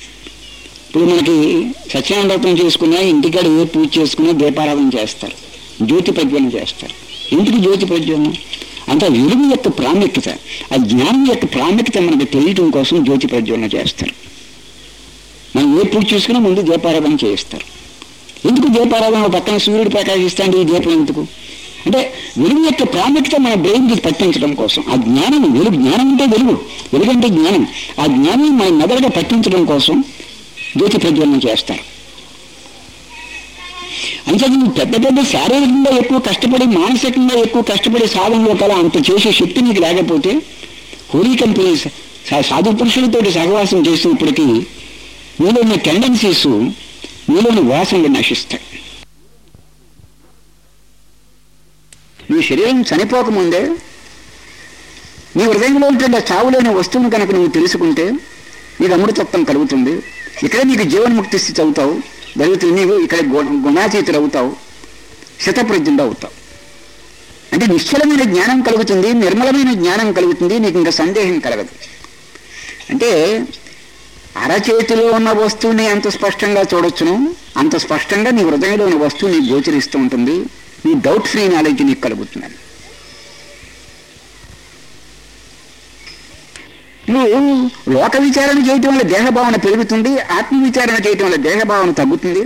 ఇప్పుడు మనకి సత్యానందత్వం చేసుకున్నా ఇంటికాడ ఏ పూజ చేసుకున్నా దీపారాధన చేస్తారు జ్యోతి ప్రజ్వలన చేస్తారు ఎందుకు జ్యోతి ప్రజ్వలన అంటే వెలుగు యొక్క ప్రాముఖ్యత ఆ జ్ఞానం యొక్క ప్రాముఖ్యత మనకు తెలియటం కోసం జ్యోతి ప్రజ్వలన చేస్తారు మనం ఏ పూజ చేసుకున్నా ముందు దీపారాధన చేయిస్తారు ఎందుకు దీపారాధన పక్కన సూర్యుడు ప్రకాశిస్తాండి ఈ దీపం ఎందుకు అంటే వెలుగు యొక్క ప్రాముఖ్యత మన బ్రెయిన్కి పట్టించడం కోసం ఆ జ్ఞానం వెలుగు జ్ఞానం అంటే వెలుగు వెలుగు అంటే జ్ఞానం ఆ జ్ఞానం మన మెదడుగా పట్టించడం కోసం జ్యోతి ప్రజ్వలన చేస్తారు అంటే నువ్వు పెద్ద పెద్ద శారీరకంగా ఎక్కువ కష్టపడి మానసికంగా ఎక్కువ కష్టపడి సాధనలో కల అంత చేసే శక్తి నీకు లేకపోతే హోలీ కంపెనీ సా- సాధు పురుషులతోటి సహవాసం చేసినప్పటికీ నీలో ఉన్న టెండెన్సీస్ నీలోని వాసనలు నశిస్తాయి నీ శరీరం చనిపోకముందే నీ హృదయంలో ఉంటున్న చావులేని వస్తువును కనుక నువ్వు తెలుసుకుంటే నీకు అమృతత్వం కలుగుతుంది ఇక్కడే నీకు జీవన్ముక్తి స్థితి అవుతావు జరుగుతుంది నీవు ఇక్కడ గు- గుణాతీతులు అవుతావు శతప్రజ్ఞుడు అవుతావు అంటే నిశ్చలమైన జ్ఞానం కలుగుతుంది నిర్మలమైన జ్ఞానం కలుగుతుంది నీకు ఇంకా సందేహం కలగదు అంటే అరచేతిలో ఉన్న వస్తువుని ఎంత స్పష్టంగా చూడొచ్చును అంత స్పష్టంగా నీ హృదయంలో ఉన్న వస్తువు నీకు గోచరిస్తూ ఉంటుంది నీ డౌట్ ఫ్రీ నాలెడ్జ్ నీకు కలుగుతుంది నువ్వు లోక విచారణ చేయటం వల్ల దేహభావన పెరుగుతుంది ఆత్మ విచారణ చేయటం వల్ల దేహభావన తగ్గుతుంది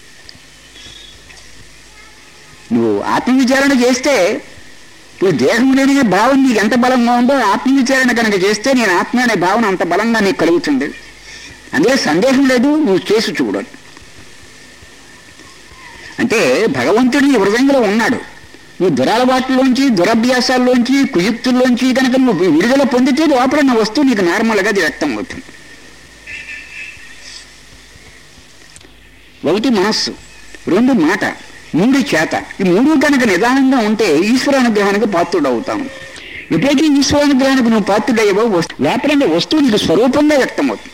నువ్వు ఆత్మ విచారణ చేస్తే నువ్వు దేహం లేని భావం నీకు ఎంత బలంగా ఉందో ఆత్మ విచారణ కనుక చేస్తే నేను ఆత్మ అనే భావన అంత బలంగా నీకు కలుగుతుంది అందులో సందేహం లేదు నువ్వు చేసి చూడదు అంటే భగవంతుడు నీ హృదయంలో ఉన్నాడు నువ్వు దురలవాట్లోంచి దురభ్యాసాల్లోంచి కుయుక్తుల్లోంచి కనుక నువ్వు విడుదల పొందితే లోపల ఉన్న వస్తువు నీకు నార్మల్గా అది వ్యక్తం అవుతుంది ఒకటి మనస్సు రెండు మాట మూడు చేత ఈ మూడు కనుక నిదానంగా ఉంటే ఈశ్వర అనుగ్రహానికి పాత్రుడు అవుతాము ఎప్పుడైతే ఈశ్వర అనుగ్రహానికి నువ్వు పాత్రుడయ్యవో వస్తు లోపల వస్తువు నీకు స్వరూపంగా వ్యక్తం అవుతుంది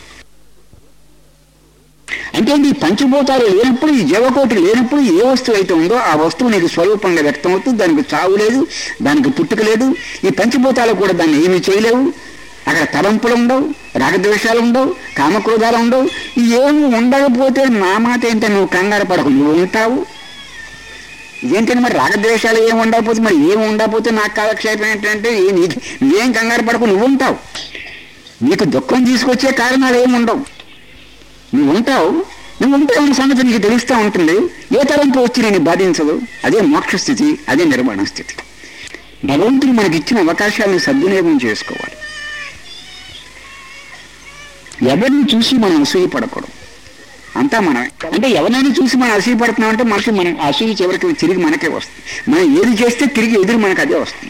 అంటే ఈ పంచభూతాలు లేనప్పుడు ఈ జీవకోటి లేనప్పుడు ఏ వస్తువు అయితే ఉందో ఆ వస్తువు నీకు స్వరూపంగా వ్యక్తం అవుతుంది దానికి చావు లేదు దానికి పుట్టుక లేదు ఈ పంచభూతాలు కూడా దాన్ని ఏమీ చేయలేవు అక్కడ తలంపులు ఉండవు రాగద్వేషాలు ఉండవు కామక్రోధాలు ఉండవు ఏమి ఉండకపోతే నా మాట ఏంటో నువ్వు కంగారు పడకు నువ్వు ఉంటావు ఇదేంటంటే మరి రాగద్వేషాలు ఏమి ఉండకపోతే మరి ఏమి ఉండకపోతే నాకు కాలక్షేపం ఏంటంటే ఏ- నీకు నువ్వేం కంగారు పడకు నువ్వు ఉంటావు నీకు దుఃఖం తీసుకొచ్చే కారణాలు ఏమి ఉండవు నువ్వు ఉంటావు నువ్వు ఉంటే ఉన్న సంగతి నీకు తెలుస్తూ ఉంటుంది ఏ తరంతో వచ్చి నేను బాధించదు అదే మోక్ష స్థితి అదే నిర్మాణ స్థితి భగవంతుడు మనకి ఇచ్చిన అవకాశాలను సద్వినియోగం చేసుకోవాలి ఎవరిని చూసి మనం అసూయపడకూడదు అంతా మనమే అంటే ఎవరినైనా చూసి మనం అసూయపడుతున్నాం అంటే మనిషి మనం అసూయ చివరికి తిరిగి మనకే వస్తుంది మనం ఏది చేస్తే తిరిగి ఎదురు మనకు అదే వస్తుంది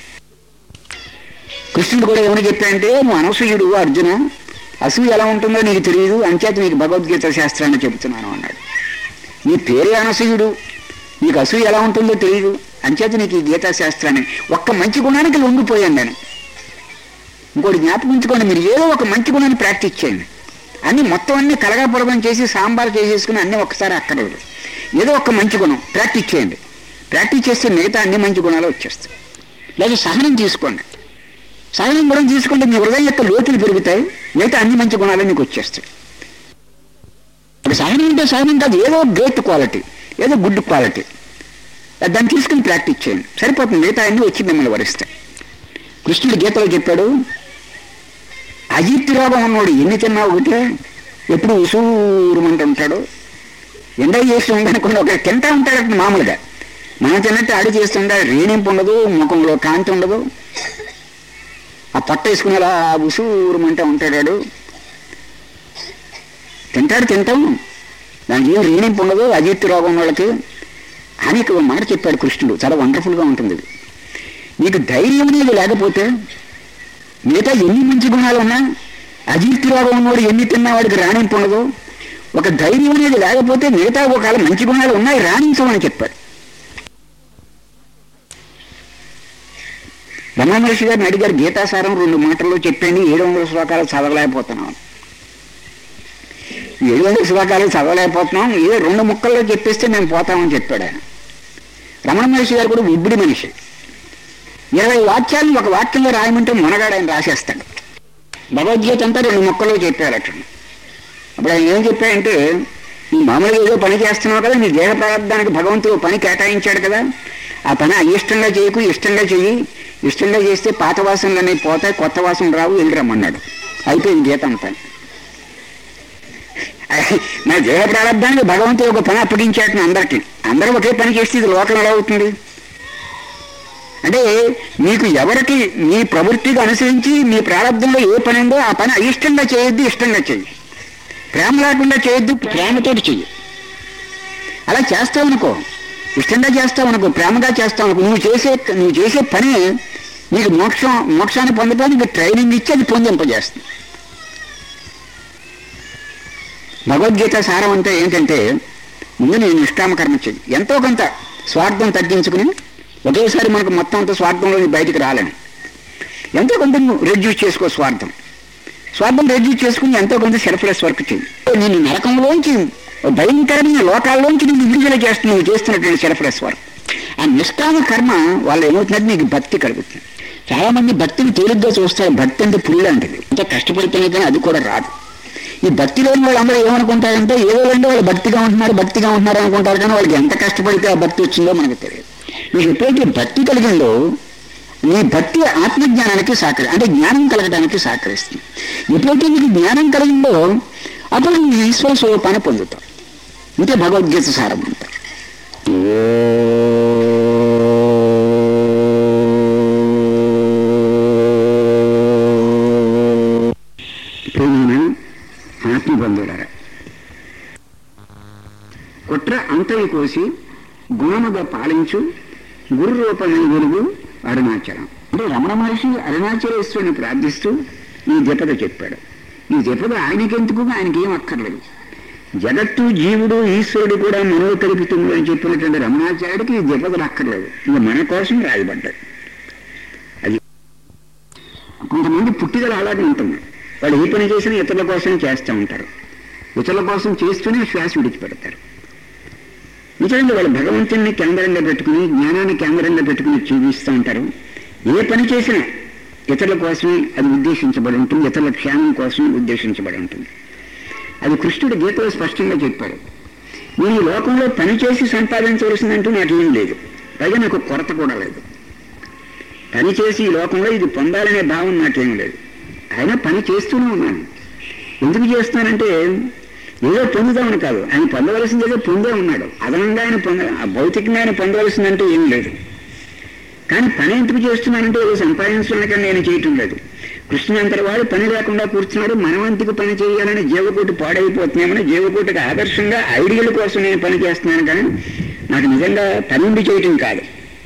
కృష్ణుడు కూడా ఏమని చెప్పాడంటే నువ్వు అనసూయుడు అర్జున అసూయ ఎలా ఉంటుందో నీకు తెలియదు అంచేత నీకు భగవద్గీత శాస్త్రాన్ని చెబుతున్నాను అన్నాడు నీ పేరే అనసూయుడు నీకు అసూయ ఎలా ఉంటుందో తెలియదు అంచేత నీకు ఈ గీతా శాస్త్రాన్ని ఒక్క మంచి గుణానికి లొంగిపోయాను నేను ఇంకోటి జ్ఞాపకం ఉంచుకోండి మీరు ఏదో ఒక మంచి గుణాన్ని ప్రాక్టీస్ చేయండి అన్ని మొత్తం అన్ని కలగాపులగం చేసి సాంబార్ చేసేసుకుని అన్ని ఒక్కసారి అక్కర్లేదు ఏదో ఒక మంచి గుణం ప్రాక్టీస్ చేయండి ప్రాక్టీస్ చేస్తే మిగతా అన్ని మంచి గుణాలు వచ్చేస్తాయి లేదా సహనం తీసుకోండి సహనం గుణం తీసుకుంటే మీ హృదయం యొక్క లోతులు పెరుగుతాయి మిగతా అన్ని మంచి గుణాలు మీకు వచ్చేస్తాయి ఇప్పుడు సహనం అంటే సహనం కాదు ఏదో గ్రేట్ క్వాలిటీ ఏదో గుడ్ క్వాలిటీ దాన్ని తీసుకుని ప్రాక్టీస్ చేయండి సరిపోతుంది మిగతా అన్ని వచ్చి మిమ్మల్ని వరిస్తాయి కృష్ణుడు గీతలో చెప్పాడు అజిత్ రోగం ఉన్నవాడు ఎన్ని తిన్నా ఒకటే ఎప్పుడు ఉసూరుమంటూ ఉంటాడు ఎండ చేసి ఉండనుకున్న ఒక తింటా ఉంటాడు మామూలుగా మనం తిన్నట్టు ఆడి చేస్తుంటే రేణింపు ఉండదు ముఖంలో కాంతి ఉండదు ఆ పట్ట వేసుకుని అలా ఉసూరుమంటే ఉంటాడు తింటాడు తింటాం దానికి ఏం రేణింపు ఉండదు అజిత్ రోగం ఉన్న వాళ్ళకి అని ఇక్కడ ఒక మాట చెప్పాడు కృష్ణుడు చాలా వండర్ఫుల్గా ఉంటుంది ఇది నీకు ధైర్యం అనేది లేకపోతే మిగతా ఎన్ని మంచి గుణాలు ఉన్నా అజీర్తి రోగం ఉన్నవాడు ఎన్ని తిన్నా వాడికి రాణింపు ఉండదు ఒక ధైర్యం అనేది లేకపోతే మిగతా ఒకవేళ మంచి గుణాలు ఉన్నాయి రాణించమని చెప్పాడు రమణ మహర్షి గారిని అడిగారు గీతాసారం రెండు మాటల్లో చెప్పండి ఏడు వందల శ్లోకాలు చదవలేకపోతున్నాం ఏడు వందల శ్లోకాలు చదవలేకపోతున్నాం ఏ రెండు ముక్కల్లో చెప్పేస్తే మేము పోతామని చెప్పాడు ఆయన రమణ మహర్షి గారు కూడా విబ్బుడి మనిషి ఇరవై వాక్యాలను ఒక వాక్యంలో రాయమంటే మునగాడు ఆయన రాసేస్తాడు భగవద్గీత అంతా రెండు మొక్కల్లో చెప్పారట అప్పుడు ఆయన ఏం చెప్పాడంటే నువ్వు మామూలుగా ఏదో పని చేస్తున్నావు కదా నీ దేహ ప్రారంభానికి భగవంతుడు పని కేటాయించాడు కదా ఆ పని అయిష్టంగా చేయకు ఇష్టంగా చెయ్యి ఇష్టంగా చేస్తే పాత వాసనలు అనేవి పోతాయి కొత్త వాసనలు రావు వెళ్ళి రమ్మన్నాడు అయిపోయింది గీత అంతా నా దేహ ప్రారంభానికి భగవంతుడు ఒక పని అప్పగించాడు అందరికీ అందరూ ఒకే పని చేస్తే ఇది లోకం ఎలా అవుతుంది అంటే మీకు ఎవరికి మీ ప్రవృత్తికి అనుసరించి మీ ప్రారంభంలో ఏ పని ఉందో ఆ పని అయిష్టంగా చేయొద్దు ఇష్టంగా చెయ్యి ప్రేమ లేకుండా చేయొద్దు ప్రేమతోటి చెయ్యి అలా చేస్తావు అనుకో ఇష్టంగా చేస్తావు అనుకో ప్రేమగా చేస్తావు అనుకో నువ్వు చేసే నువ్వు చేసే పని నీకు మోక్షం మోక్షాన్ని పొందడానికి ట్రైనింగ్ ఇచ్చి అది పొందింపజేస్తుంది భగవద్గీత సారం అంటే ఏంటంటే ముందు నేను నిష్కామ కర్మ చెయ్యి ఎంతో కొంత స్వార్థం తగ్గించుకుని ఒకేసారి మనకు మొత్తం అంత స్వార్థంలో బయటికి రాలేను ఎంతో కొంత నువ్వు రెడ్యూస్ చేసుకో స్వార్థం స్వార్థం రెడ్యూస్ చేసుకుని ఎంతో కొంత సెల్ఫ్లెస్ వర్క్ చెయ్యి నేను నరకంలోంచి భయంకరమైన లోకాల్లోంచి నేను విడుదల చేస్తున్నా నువ్వు చేస్తున్నటువంటి సెల్ఫ్లెస్ వర్క్ ఆ నిష్కామ కర్మ వాళ్ళు ఏమవుతున్నది నీకు భక్తి కలుగుతుంది చాలా మంది భక్తిని తేలిగ్గా చూస్తారు భక్తి అంటే పుల్లి లాంటిది ఎంతో కష్టపడితేనే కానీ అది కూడా రాదు ఈ భక్తి లేని వాళ్ళందరూ ఏమనుకుంటారంటే ఏదో రెండు వాళ్ళు భక్తిగా ఉంటున్నారు భక్తిగా ఉంటున్నారు అనుకుంటారు కానీ వాళ్ళకి ఎంత కష్టపడితే ఆ భక్తి వచ్చిందో మనకు తెలియదు మీకు ఎప్పుడైతే భక్తి కలిగిందో నీ భక్తి ఆత్మజ్ఞానానికి సహకరి అంటే జ్ఞానం కలగడానికి సహకరిస్తుంది ఎప్పుడైతే నీకు జ్ఞానం కలిగిందో అప్పుడు నీ ఈశ్వర స్వరూపాన్ని పొందుతావు ఇంతే భగవద్గీత సారం అంతా ప్రేమైన ఆత్మబంధువులరా కుట్ర అంతవి కోసి గుణముగా పాలించు గురు రూపమైన వెలుగు అరుణాచలం అంటే రమణ మహర్షి అరుణాచలేశ్వరుని ప్రార్థిస్తూ ఈ జపద చెప్పాడు ఈ జపద ఆయనకెందుకు ఆయనకి ఏం అక్కర్లేదు జగత్తు జీవుడు ఈశ్వరుడు కూడా మనోకల్పితములు అని చెప్పినటువంటి రమణాచార్యుడికి ఈ జపదలు అక్కర్లేదు ఇది మన కోసం రాయబడ్డాయి అది కొంతమంది పుట్టిదల అలాగే ఉంటుంది వాళ్ళు ఏ పని చేసినా ఇతరుల కోసం చేస్తూ ఉంటారు ఇతరుల కోసం చేస్తూనే శ్వాస విడిచిపెడతారు నిజంగా వాళ్ళు భగవంతుని కేంద్రంగా పెట్టుకుని జ్ఞానాన్ని కేంద్రంగా పెట్టుకుని జీవిస్తూ ఉంటారు ఏ పని చేసినా ఇతరుల కోసమే అది ఉద్దేశించబడి ఉంటుంది ఇతరుల క్షేమం కోసం ఉద్దేశించబడి ఉంటుంది అది కృష్ణుడు గీతలో స్పష్టంగా చెప్పాడు నేను ఈ లోకంలో పని చేసి సంపాదించవలసిందంటూ నాకు ఏం లేదు పైగా నాకు కొరత కూడా లేదు పని చేసి ఈ లోకంలో ఇది పొందాలనే భావం నాకేం లేదు అయినా పని చేస్తూనే ఉన్నాను ఎందుకు చేస్తున్నానంటే ఏదో పొందుదామని కాదు ఆయన పొందవలసింది ఏదో పొందే ఉన్నాడు అదనంగా ఆయన పొంద ఆ భౌతికంగా ఆయన పొందవలసిందంటే ఏం లేదు కానీ పని ఎందుకు చేస్తున్నానంటే ఏదో సంపాదించడానికని నేను చేయటం లేదు కృష్ణ అంతటి వాడు పని లేకుండా కూర్చున్నాడు మనవంతికి పని చేయాలని జీవకోటి పాడైపోతున్నామని జీవకోటికి ఆదర్శంగా ఐడియల్ కోసం నేను పని చేస్తున్నాను కానీ నాకు నిజంగా పని ఉండి చేయటం కాదు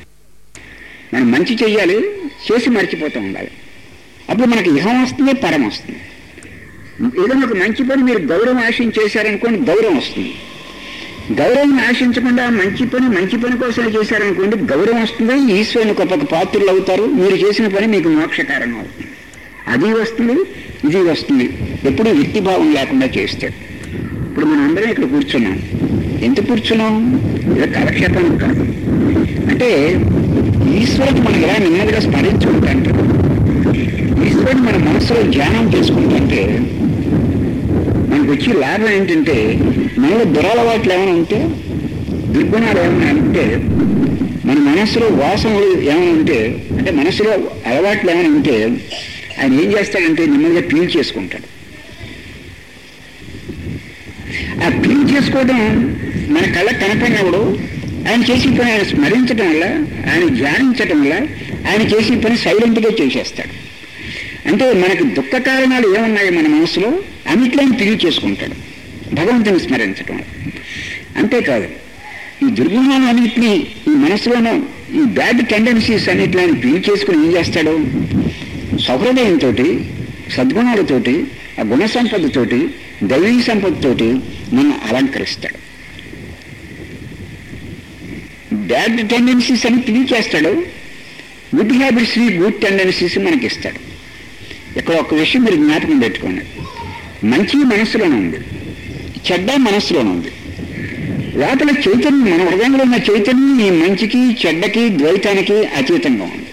మనం మంచి చెయ్యాలి చేసి మర్చిపోతూ ఉండాలి అప్పుడు మనకి ఇహం వస్తుంది పరం వస్తుంది ఏదైనా ఒక మంచి పని మీరు గౌరవం ఆశించి చేశారనుకోండి గౌరవం వస్తుంది గౌరవం ఆశించకుండా మంచి పని మంచి పని కోసమే చేశారనుకోండి గౌరవం వస్తుంది ఈశ్వరుని గొప్ప పాత్రలు అవుతారు మీరు చేసిన పని మీకు మోక్షకారణం అవుతుంది అది వస్తుంది ఇది వస్తుంది ఎప్పుడు వ్యక్తిభావం లేకుండా చేస్తాడు ఇప్పుడు మనం అందరం ఇక్కడ కూర్చున్నాం ఎందుకు కూర్చున్నాం ఏదో కాలక్షేపానికి కాదు అంటే ఈశ్వరుడు మనం ఇలా నెమ్మదిగా స్మరించుకుంటాంటే ఈశ్వరుడు మన మనసులో ధ్యానం చేసుకుంటుంటే మనకు వచ్చే లాభం ఏంటంటే మనలో దురలవాట్లు ఏమైనా ఉంటే దుర్గుణాలు ఏమైనా ఉంటే మన మనసులో వాసనలు ఏమైనా ఉంటే అంటే మనసులో అలవాట్లు ఏమైనా ఉంటే ఆయన ఏం చేస్తాడంటే నెమ్మదిగా పీల్ చేసుకుంటాడు ఆ పీల్ చేసుకోవడం మన కళ్ళకు కనపడినప్పుడు ఆయన చేసే పని ఆయన స్మరించడం వల్ల ఆయన ధ్యానించడం వల్ల ఆయన చేసే పని సైలెంట్గా చేసేస్తాడు అంటే మనకి దుఃఖ కారణాలు ఏమున్నాయి మన మనసులో అన్నిట్లో తిరిగి చేసుకుంటాడు భగవంతుని స్మరించడం వల్ల. అంతేకాదు ఈ దుర్గుణాలు అన్నింటినీ ఈ మనసులోనూ ఈ బ్యాడ్ టెండెన్సీస్ అన్నిటిని ఆయన పీల్ చేసుకుని ఏం చేస్తాడు సహృదయంతో సద్గుణాలతోటి ఆ గుణ సంపదతోటి దైవీ సంపదతోటి మనం అలంకరిస్తాడు బ్యాడ్ టెండెన్సీస్ అని పిలిచేస్తాడు గుడ్ హ్యాబిట్స్ గుడ్ టెండెన్సీస్ మనకి ఇస్తాడు ఇక్కడ ఒక విషయం మీరు జ్ఞాపకం పెట్టుకోండి మంచి మనసులోనే ఉంది చెడ్డ మనసులోనే ఉంది లోపల చైతన్యం మన హృదయంలో ఉన్న చైతన్యం ఈ మంచికి చెడ్డకి ద్వైతానికి అతీతంగా ఉంది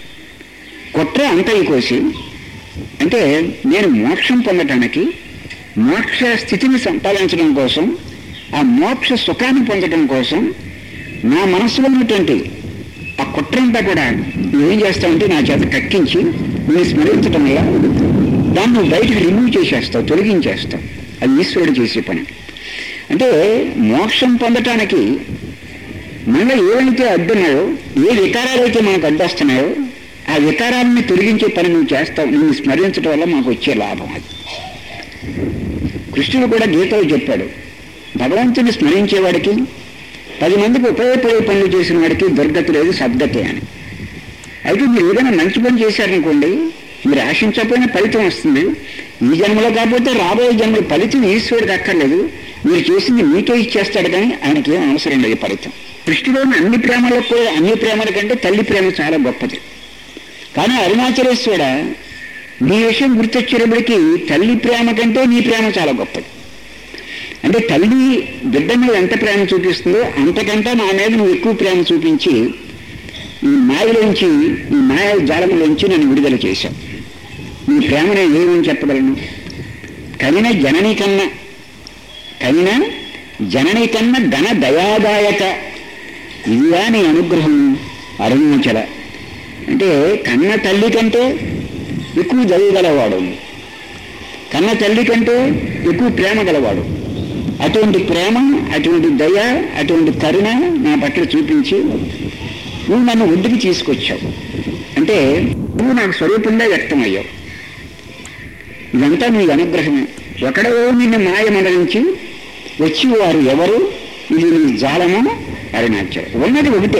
కుట్ర అంతయి కోసి అంటే నేను మోక్షం పొందటానికి మోక్ష స్థితిని సంపాదించడం కోసం ఆ మోక్ష సుఖాన్ని పొందడం కోసం నా మనసులో ఉన్నటువంటి ఆ కుట్రంతా కూడా నువ్వేం చేస్తావంటే నా చేత కక్కించి నేను స్మరించడం వల్ల దాన్ని నువ్వు బయటకు రిమూవ్ చేసేస్తావు తొలగించేస్తావు అది ఈశ్వరుడు చేసే పని అంటే మోక్షం పొందటానికి మనలో ఏవైతే అడ్డున్నాయో ఏ వికారాలు అయితే మనకు అడ్డొస్తున్నాయో ఆ వికారాలని తొలగించే పని నువ్వు చేస్తావు నువ్వు స్మరించడం వల్ల మాకు వచ్చే లాభం అది కృష్ణుడు కూడా గీతలో చెప్పాడు భగవంతుని స్మరించేవాడికి పది మందికి ఉపయోగపడే పనులు చేసిన వాడికి దుర్గతి లేదు సద్గతి అని అయితే మీరు ఏదైనా మంచి పని చేశారనుకోండి మీరు ఆశించకపోయినా ఫలితం వస్తుంది ఈ జన్మలో కాకపోతే రాబోయే జన్మల ఫలితం ఈశ్వరుడికి అక్కర్లేదు మీరు చేసింది మీకే ఇచ్చేస్తాడు కానీ ఆయనకి ఏం అవసరం లేదు ఫలితం కృష్ణులోని అన్ని ప్రేమలకు కూడా అన్ని ప్రేమల కంటే తల్లి ప్రేమ చాలా గొప్పది కానీ అరుణాచలేశ్వర నీ విషయం గుర్తొచ్చేటప్పటికి తల్లి ప్రేమ కంటే నీ ప్రేమ చాలా గొప్పది అంటే తల్లి బిడ్డ మీద ఎంత ప్రేమ చూపిస్తుందో అంతకంటే నా మీద నువ్వు ఎక్కువ ప్రేమ చూపించి ఈ మాయలోంచి ఈ మాయ జాలములోంచి నన్ను విడుదల చేశావు నీ ప్రేమ నేను ఏమని చెప్పగలను కనిన జనని కన్నా కనిన జనని కన్నా ఘన దయాదాయక ఇదిగా నీ అనుగ్రహం అరుణాచల అంటే కన్న తల్లి కంటే ఎక్కువ దయ గలవాడు కన్న తల్లి కంటే ఎక్కువ ప్రేమ గలవాడు అటువంటి ప్రేమ అటువంటి దయ అటువంటి కరుణ నా పట్ల చూపించి నువ్వు నన్ను ఒడ్డుకి తీసుకొచ్చావు అంటే నువ్వు నాకు స్వరూపంగా వ్యక్తమయ్యావు ఇదంతా నీ అనుగ్రహమే ఎక్కడో నిన్ను మాయ మండలించి వచ్చి వారు ఎవరు ఇది నీ జాలము అరుణాచలం ఉన్నది ఒకటే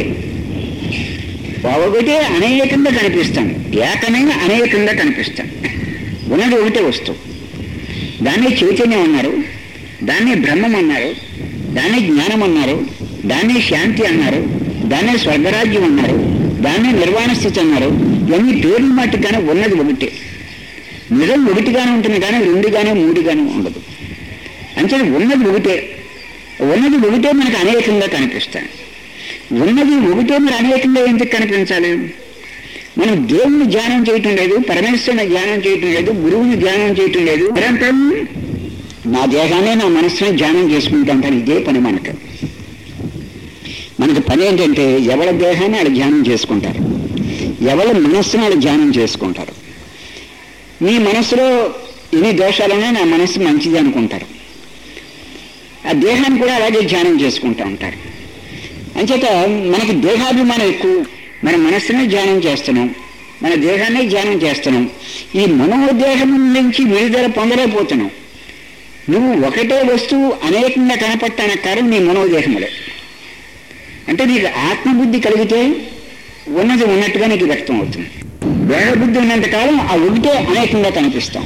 ఒకటే అనేకంగా కనిపిస్తాను ఏకమైన అనేకంగా కనిపిస్తాను ఉన్నది ఒకటే వస్తువు దాన్ని చైతన్యం అన్నారు దాన్ని బ్రహ్మం అన్నారు దాన్ని జ్ఞానం అన్నారు దాన్ని శాంతి అన్నారు దాన్ని స్వర్గరాజ్యం అన్నారు దాన్ని నిర్వాణ స్థితి అన్నారు ఇవన్నీ పేర్లు మట్టుగానే ఉన్నది ఒకటే నిజం ఒకటిగానే ఉంటుంది కానీ రెండుగానే మూడుగానే ఉండదు అంటే ఉన్నది ఒకటే ఉన్నది ఒకటే మనకు అనేకంగా కనిపిస్తాయి ఉన్నది ఒకటే మరి అనేకంగా ఎందుకు కనిపించాలి మనం దేవుని ధ్యానం చేయటం లేదు పరమేశ్వరుని ధ్యానం చేయటం లేదు గురువుని ధ్యానం చేయటం లేదు నిరంతరం నా దేహాన్ని నా మనస్సుని ధ్యానం చేసుకుంటాం కానీ ఇదే పని మనకు మనకి పని ఏంటంటే ఎవరి దేహాన్ని వాళ్ళు ధ్యానం చేసుకుంటారు ఎవరి మనస్సుని వాళ్ళు ధ్యానం చేసుకుంటారు నీ మనస్సులో ఎన్ని దోషాలున్నా నా మనస్సు మంచిది అనుకుంటారు ఆ దేహాన్ని కూడా అలాగే ధ్యానం చేసుకుంటూ ఉంటారు అంచేత మనకి దేహాభిమానం ఎక్కువ మన మనస్సునే ధ్యానం చేస్తున్నాం మన దేహాన్ని ధ్యానం చేస్తున్నాం ఈ మనోదేహం నుంచి విడుదల పొందలేకపోతున్నాం నువ్వు ఒకటే వస్తువు అనేకంగా కనపడటానికి కారణం నీ మనోదేహములే అంటే నీకు ఆత్మబుద్ధి కలిగితే ఉన్నది ఉన్నట్టుగా నీకు వ్యక్తం అవుతుంది దేహబుద్ధి ఉన్నంత కాలం ఆ ఒకటే అనేకంగా కనిపిస్తాం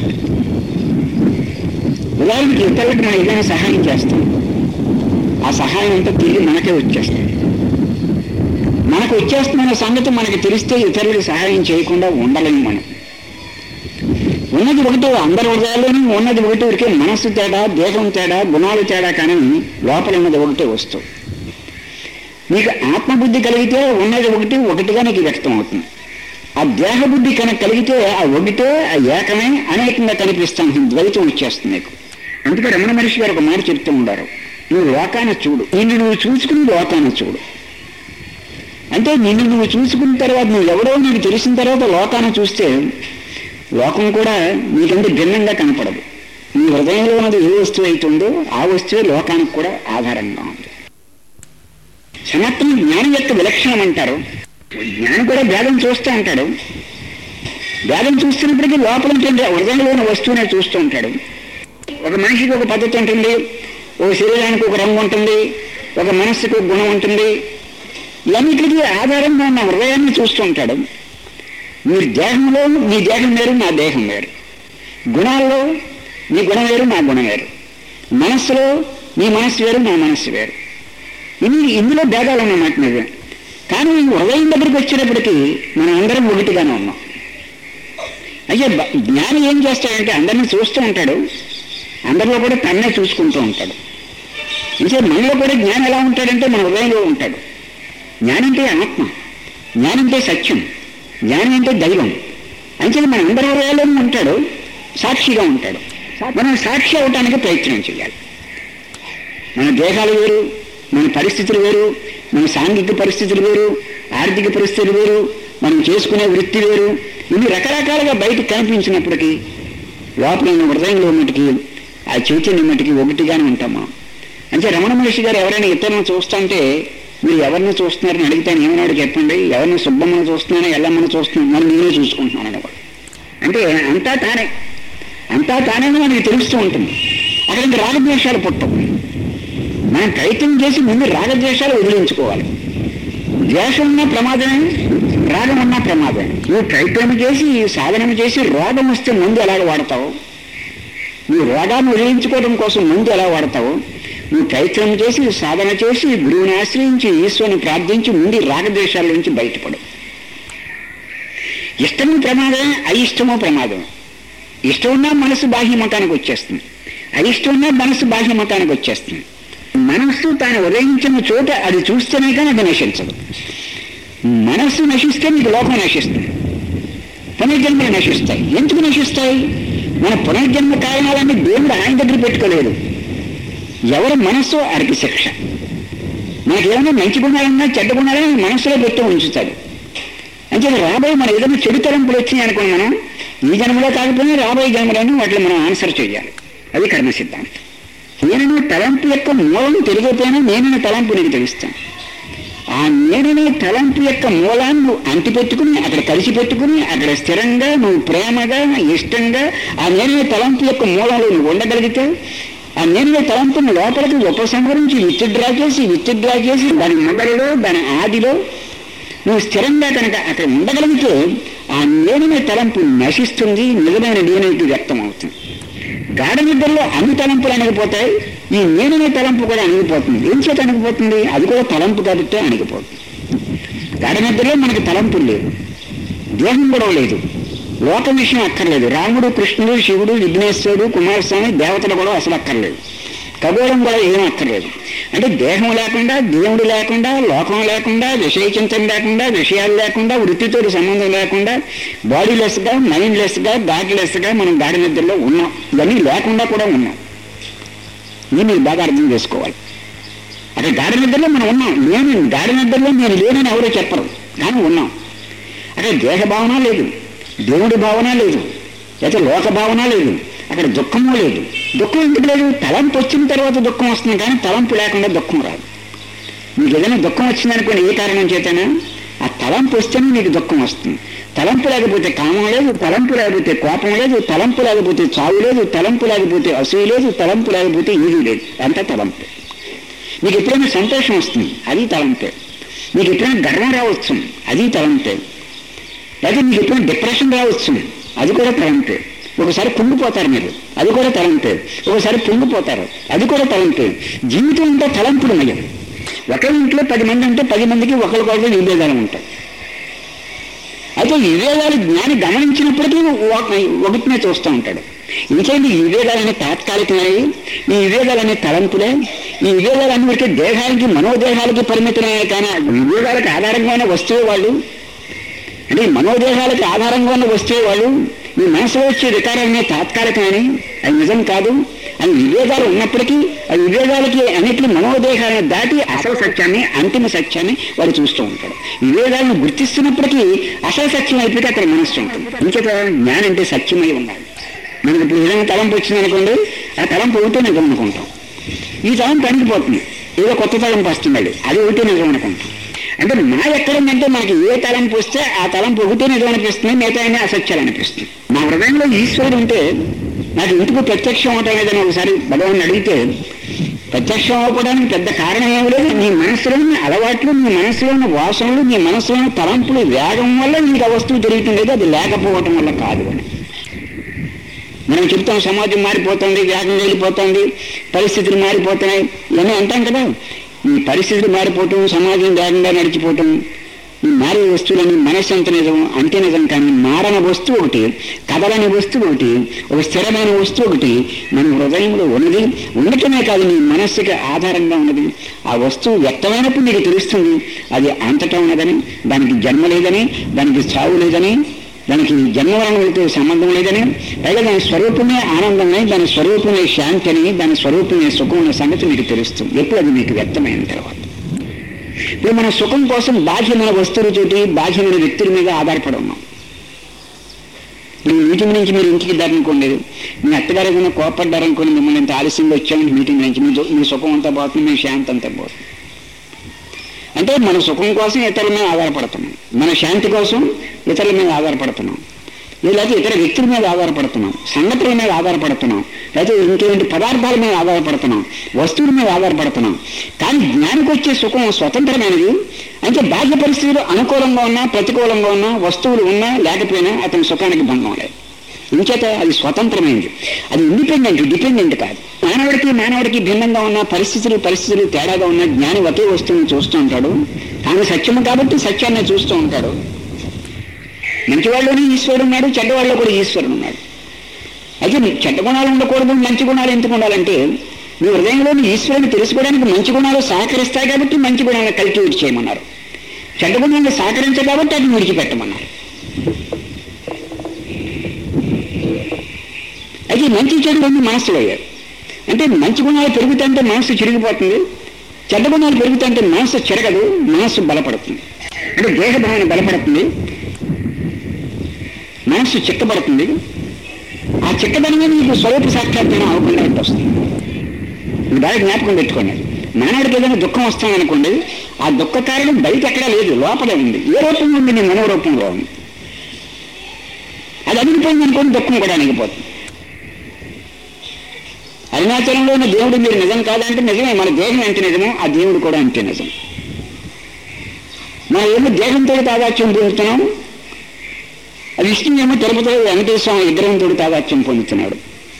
ఉదాహరణకి ఇతరులకు మనం ఏదైనా సహాయం చేస్తాం ఆ సహాయం అంతా తిరిగి మనకే వచ్చేస్తుంది మనకు వచ్చేస్తున్న సంగతి మనకి తెలిస్తే ఇతరులకు సహాయం చేయకుండా ఉండలేము మనం ఉన్నది ఒకటి అందరి హృదయాల్లోనూ ఉన్నది ఒకటి వరకే మనస్సు తేడా దేహం తేడా గుణాలు తేడా కానీ లోపల ఉన్నది ఒకటే వస్తువు నీకు ఆత్మబుద్ధి కలిగితే ఉన్నది ఒకటి ఒకటిగా నీకు వ్యక్తం అవుతుంది ఆ దేహబుద్ధి కనుక కలిగితే ఆ ఒకటే ఆ ఏకమే అనేకంగా కనిపిస్తాను ద్వైతం వచ్చేస్తుంది నీకు అందుకే రమణ మహర్షి గారు ఒక మాట చెప్తూ ఉండారు నువ్వు లోకాన్ని చూడు నిన్ను నువ్వు చూసుకుని లోకాన్ని చూడు అంటే నిన్ను నువ్వు చూసుకున్న తర్వాత నువ్వు ఎవడో నీకు తెలిసిన తర్వాత లోకాన్ని చూస్తే లోకం కూడా నీకంటే భిన్నంగా కనపడదు నీ హృదయంలో ఉన్నది ఏ వస్తువు అవుతుందో ఆ వస్తువే లోకానికి కూడా ఆధారంగా ఉంది సమత్వం జ్ఞానం యొక్క విలక్షణం అంటారు జ్ఞానం కూడా భేదం చూస్తూ ఉంటాడు భేదం చూస్తున్నప్పటికీ లోపల ఉంటుంది హృదయంలో ఉన్న వస్తువునే చూస్తూ ఉంటాడు ఒక మనిషికి ఒక పద్ధతి ఉంటుంది ఒక శరీరానికి ఒక రంగు ఉంటుంది ఒక మనస్సుకు ఒక గుణం ఉంటుంది ఇవన్నిటికీ ఆధారంగా ఉన్న హృదయాన్ని చూస్తూ ఉంటాడు మీరు దేహంలో మీ దేహం వేరు నా దేహం వేరు గుణాల్లో మీ గుణం వేరు నా గుణం వేరు మనస్సులో మీ మనస్సు వేరు నా మనస్సు వేరు ఇన్ని ఇందులో భేదాలు ఉన్నమాట నిజం కానీ ఈ హృదయం దగ్గరికి వచ్చేటప్పటికి మనం అందరం ఒకటిగానే ఉన్నాం అయితే బ- జ్ఞాని ఏం చేస్తాడంటే అందరిని చూస్తూ ఉంటాడు అందరిలో కూడా తన్నే చూసుకుంటూ ఉంటాడు ఇంకా మనలో కూడా జ్ఞానం ఎలా ఉంటాడంటే మన హృదయంలో ఉంటాడు జ్ఞానం అంటే ఆత్మ జ్ఞానం అంటే సత్యం జ్ఞానం అంటే దైవం అంతే మన అందరి హృదయాల్లోనూ ఉంటాడు సాక్షిగా ఉంటాడు మనం సాక్షి అవటానికి ప్రయత్నం చేయాలి మన దేహాలు వేరు మన పరిస్థితులు వేరు మన సాంఘిక పరిస్థితులు వేరు ఆర్థిక పరిస్థితులు వేరు మనం చేసుకునే వృత్తి వేరు ఇన్ని రకరకాలుగా బయటకు కనిపించినప్పటికీ లోపల ఉన్న హృదయంలో మటుకి ఆ చైతన్యం మటుకి ఒకటిగానే ఉంటామా అంటే రమణ మహర్షి గారు ఎవరైనా ఇతరులను చూస్తుంటే మీరు ఎవరిని చూస్తున్నారని అడిగితాను ఏమన్నాడు చెప్పండి ఎవరిని సుబ్బమ్మను చూస్తున్నానో ఎల్లమ్మను చూస్తున్నాను మరి నేనే చూసుకుంటున్నాను అనేవాడు అంటే అంతా తానే అంతా తానేమో మనకి తెలుస్తూ ఉంటుంది అక్కడ ఇంకా రాగద్వేషాలు పుట్టవు మనం ప్రయత్నం చేసి ముందు రాగద్వేషాలు వదిలించుకోవాలి ద్వేషం ఉన్న ప్రమాదమే రాగం ఉన్న ప్రమాదమే నువ్వు ప్రయత్నం చేసి సాధన చేసి రోగం వస్తే ముందు ఎలాగ వాడతావు నువ్వు రోగాన్ని వదిలించుకోవడం కోసం ముందు ఎలా వాడతావు నువ్వు ప్రయత్నం చేసి సాధన చేసి గురువుని ఆశ్రయించి ఈశ్వరుని ప్రార్థించి ముందు రాగద్వేషాల నుంచి బయటపడు ఇష్టము ప్రమాదమే అయిష్టము ప్రమాదం ఇష్టం ఉన్నా మనసు బాహ్యమతానికి వచ్చేస్తుంది అయిష్టం ఉన్నా మనసు బాహ్యమతానికి వచ్చేస్తుంది మనస్సు తాను ఉదయించిన చోట అది చూస్తేనే కానీ అది నశించదు మనస్సు నశిస్తే నీకు లోకం నశిస్తుంది పునర్జన్మలు నశిస్తాయి ఎందుకు నశిస్తాయి మన పునర్జన్మ కారణాలన్నీ దేవుడు ఆయన దగ్గర పెట్టుకోలేదు ఎవరి మనస్సు వారికి శిక్ష మనకి ఏమైనా మంచి గుణాలన్నా చెడ్డ గుణాలన్నా మనస్సులో పెట్టి ఉంచుతాడు అంటే రాబోయే మన ఏదైనా చెడు తలంపులు వచ్చినాయి అనుకోండి మనం ఈ జన్మలో కాకపోయినా రాబోయే జన్మలోనూ వాటిని మనం ఆన్సర్ చేయాలి అది కర్మ సిద్ధాంతం నేను తలంపు యొక్క మూలం తెలియకపోయినా నేను తలంపు నీకు తెలుస్తాను ఆ నేననే తలంపు యొక్క మూలాన్ని నువ్వు అంటిపెట్టుకుని అక్కడ కలిసి పెట్టుకుని అక్కడ స్థిరంగా నువ్వు ప్రేమగా ఇష్టంగా ఆ నేననే తలంపు యొక్క మూలంలో నువ్వు ఉండగలిగితే ఆ నేననే తలంపుని లోపలికి ఉపసంహరించి విత్డ్రా చేసి విత్డ్రా చేసి దాని మొదలులో దాని ఆదిలో నువ్వు స్థిరంగా కనుక అక్కడ ఉండగలిగితే ఆ నేననే తలంపు నశిస్తుంది నిజమైన నేనైతే వ్యక్తం అవుతుంది గాఢ నిద్రలో అన్ని తలంపులు అణిగిపోతాయి ఈ నేననే తలంపు కూడా అణిగిపోతుంది ఏం చేత అణిగిపోతుంది అది కూడా తలంపు కాబట్టి అణిగిపోతుంది గాఢ నిద్రలో మనకి తలంపులు లేవు దేహం కూడా లేదు లోక విషయం అక్కర్లేదు రాముడు కృష్ణుడు శివుడు విఘ్నేశ్వరుడు కుమారస్వామి దేవతలు కూడా అసలు అక్కర్లేదు ఖగోళం కూడా ఏం అక్కర్లేదు అంటే దేహం లేకుండా దేవుడు లేకుండా లోకం లేకుండా విషయ చింతన లేకుండా విషయాలు లేకుండా వృత్తితో సంబంధం లేకుండా బాడీలెస్గా మైండ్లెస్గా గాడ్లెస్గా మనం గాడి నిద్రలో ఉన్నాం ఇవన్నీ లేకుండా కూడా ఉన్నాం ఇది మీరు బాగా అర్థం చేసుకోవాలి అక్కడ గాడి నిద్రలో మనం ఉన్నాం నేను గాడి నిద్రలో నేను లేనని ఎవరో చెప్పరు కానీ ఉన్నాం అక్కడ దేహ భావన లేదు దేవుడి భావన లేదు లేదా లోక భావన లేదు అక్కడ దుఃఖము లేదు దుఃఖం ఎందుకు లేదు తలంపు వచ్చిన తర్వాత దుఃఖం వస్తుంది కానీ తలంపు లేకుండా దుఃఖం రాదు మీకు ఏదైనా దుఃఖం వచ్చిందనుకోండి ఏ కారణం చేతనా ఆ తలంపు వస్తేనే నీకు దుఃఖం వస్తుంది తలంపు లేకపోతే కామం లేదు తలంపు లేకపోతే కోపం లేదు తలంపు లేకపోతే చావు లేదు తలంపు లేకపోతే అసూయ లేదు తలంపు లేకపోతే ఏది లేదు అంతా తలంపు నీకు ఎప్పుడైనా సంతోషం వస్తుంది అది తలంపే నీకు ఎప్పుడైనా గర్వం రావచ్చు అది తలంపే లేదా మీకు ఎప్పుడైనా డిప్రెషన్ రావచ్చు అది కూడా తలంపే ఒకసారి కుంగిపోతారు మీరు అది కూడా తలంపే ఒకసారి పొంగిపోతారు అది కూడా తలంపే జీవితం అంతా తలంపులు మయ్యం ఒకే ఇంట్లో పది మంది అంటే పది మందికి ఒకరికొకరు విభేదాలు ఉంటాయి అయితే ఈ వివేకాలు జ్ఞాని గమనించినప్పటికీ ఒక- ఒకటినే చూస్తూ ఉంటాడు ఇంకేంటి ఈ వివేకాలనే తాత్కాలికమైనవి ఈ వివేకాలనే తలంపులే ఈ వివేకాలన్నీ వరకే దేహానికి మనోదేహాలకి పరిమితమే కానీ వివేకాలకు ఆధారంగా ఉన్న వస్తువు వాళ్ళు అంటే ఈ మనోదేహాలకు ఆధారంగా ఉన్న వస్తువు వాళ్ళు మీ మనసులో వచ్చే వికారాలనే తాత్కాలికమని అది నిజం కాదు అని వివేకాలు ఉన్నప్పటికీ ఆ వివేకాలకి అన్నిటి మనోదేహాలను దాటి అసలు సత్యాన్ని అంతిమ సత్యాన్ని వాడు చూస్తూ ఉంటాడు వివేకాలను గుర్తిస్తున్నప్పటికీ అసలు సత్యం అయిపోతే అక్కడ మనస్సు ఉంటుంది ఇంకేత జ్ఞానం అంటే సత్యమై ఉండాలి మనకి ఇప్పుడు ఏదైనా తలంపు వచ్చిందనుకోండి ఆ తలంపు ఒకటే నిజం అనుకుంటాం ఈ తలంపు అణిగిపోతుంది ఏదో కొత్త తలంపు వస్తుంది అది ఒకటే నిజం అనుకుంటాం అంటే మా ఎక్కడుందంటే మనకి ఏ తలంపు వస్తే ఆ తలంపు ఒకటే నిజం అనిపిస్తుంది మిగతా అన్ని అసత్యాలు అనిపిస్తుంది నా హృదయంలో ఈశ్వరుడు ఉంటే నాకు ఇంటికి ప్రత్యక్షం అవటం లేదని ఒకసారి భగవాన్ అడిగితే ప్రత్యక్షం అవ్వడానికి పెద్ద కారణం ఏమి లేదు నీ మనసులోని అలవాట్లు నీ మనసులోని వాసనలు నీ మనసులోని తలంపులు వేగం వల్ల నీకు ఆ వస్తువు జరుగుతుండేది అది లేకపోవటం వల్ల కాదు అని మనం చెప్తాం సమాజం మారిపోతుంది వేగంగా వెళ్ళిపోతుంది పరిస్థితులు మారిపోతున్నాయి ఇవన్నీ అంటాం కదా ఈ పరిస్థితులు మారిపోవటం సమాజం వేగంగా నడిచిపోవటం ఈ మారే వస్తువులని మనసు ఎంత నిజం అంతే నిజం కానీ మారని వస్తువు ఒకటి కదలని వస్తువు ఒకటి ఒక స్థిరమైన వస్తువు ఒకటి మన హృదయంలో ఉన్నది ఉండటమే కాదు నీ మనస్సుకి ఆధారంగా ఉన్నది ఆ వస్తువు వ్యక్తమైనప్పుడు నీకు తెలుస్తుంది అది అంతటా ఉన్నదని దానికి జన్మ లేదని దానికి చావు లేదని దానికి జన్మవరణలతో సంబంధం లేదని పైగా దాని స్వరూపమే ఆనందమని దాని స్వరూపమే శాంతి అని దాని స్వరూపమే సుఖం అనే సంగతి మీకు తెలుస్తుంది ఎప్పుడు అది మీకు వ్యక్తమైన తర్వాత ఇప్పుడు మన సుఖం కోసం బాహ్యమైన వస్తువులతోటి బాహ్యమైన వ్యక్తుల మీద ఆధారపడి ఉన్నాం మీ మీటింగ్ నుంచి మీరు ఇంటికి దారనుకోండి మీ అత్తగారు ఏదైనా కోపడ్డారనుకోండి మిమ్మల్ని ఇంత ఆలస్యంగా వచ్చామంటే మీటింగ్ నుంచి మీ దు- మీ సుఖం అంతా పోతుంది మీ శాంతి అంతా పోతుంది అంటే మన సుఖం కోసం ఇతరుల మీద ఆధారపడుతున్నాం మన శాంతి కోసం ఇతరుల మీద ఆధారపడుతున్నాం లేకపోతే ఇతర వ్యక్తుల మీద ఆధారపడుతున్నాం సంఘటనల మీద ఆధారపడుతున్నాం లేకపోతే ఇంకేంటి పదార్థాల మీద ఆధారపడుతున్నాం వస్తువుల మీద ఆధారపడుతున్నాం కానీ జ్ఞానికి వచ్చే సుఖం స్వతంత్రమైనది అంటే బాహ్య పరిస్థితులు అనుకూలంగా ఉన్నా ప్రతికూలంగా ఉన్నా వస్తువులు ఉన్నా లేకపోయినా అతని సుఖానికి భంగం లేదు ఇంచేత అది స్వతంత్రమైనది అది ఇండిపెండెంట్ డిపెండెంట్ కాదు మానవుడికి మానవుడికి భిన్నంగా ఉన్న పరిస్థితులు పరిస్థితులు తేడాగా ఉన్న జ్ఞాని ఒకే వస్తువుని చూస్తూ ఉంటాడు తాను సత్యము కాబట్టి సత్యాన్ని చూస్తూ ఉంటాడు మంచివాళ్ళలోనే ఈశ్వరుడు ఉన్నాడు చెడ్డవాళ్ళలో కూడా ఈశ్వరుడు ఉన్నాడు అయితే నీకు చెడ్డ గుణాలు ఉండకూడదు మంచి గుణాలు ఎందుకు ఉండాలంటే నీ హృదయంలోని ఈశ్వరుని తెలుసుకోవడానికి మంచి గుణాలు సహకరిస్తాయి కాబట్టి మంచి గుణాలను కల్టివేట్ చేయమన్నారు చెడ్డ గుణాలను సహకరించే కాబట్టి అది విడిచిపెట్టమన్నారు అయితే ఈ మంచి చెడు రెండు మనసులో అయ్యారు అంటే మంచి గుణాలు పెరుగుతుంటే మనసు చిరిగిపోతుంది చెడ్డ గుణాలు పెరుగుతుంటే మనసు చెరగదు మనసు బలపడుతుంది అంటే దేహ భావన బలపడుతుంది మనస్సు చిక్కబడుతుంది ఆ చిక్కదనమే నీకు స్వరూప సాక్షాత్కారం అవ్వకుండా వస్తుంది ఇది బాగా జ్ఞాపకం పెట్టుకోండి మానవుడికి ఏదైనా దుఃఖం వస్తుందనుకోండి ఆ దుఃఖ కారణం బయట ఎక్కడా లేదు లోపలే ఉంది ఏ రూపంలో ఉంది నీ మనోరూపంలో ఉంది అది అణిగిపోయింది అనుకోండి దుఃఖం కూడా అణిగిపోతుంది అరుణాచలంలో ఉన్న దేవుడు మీరు నిజం కాదంటే నిజమే మన దేహం ఎంత నిజమో ఆ దేవుడు కూడా అంతే నిజం మనం ఏమో దేహంతో తాదాత్యం పొందుతున్నాం ఆ విష్ణు ఏమో తిరుపతిలో వెంకటేశ్వర స్వామి విగ్రహంతో తాదాత్యం పొందుతున్నాడు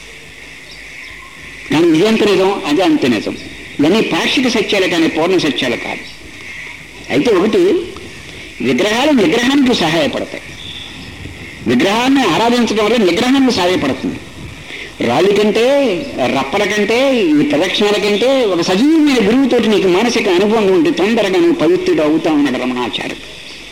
కానీ ఇదంత నిజం అదే అంత నిజం ఇవన్నీ పాక్షిక సత్యాలు కానీ పూర్ణ సత్యాలు కాదు అయితే ఒకటి విగ్రహాలు నిగ్రహానికి సహాయపడతాయి విగ్రహాన్ని ఆరాధించడం వల్ల నిగ్రహానికి సహాయపడుతుంది రాళ్ళ కంటే రప్పల కంటే ఈ ప్రదక్షిణాల కంటే ఒక సజీవమైన గురువుతోటి నీకు మానసిక అనుభవం ఉంటే తొందరగా నువ్వు పవిత్రుడు అవుతా ఉన్నాడు రమణాచార్య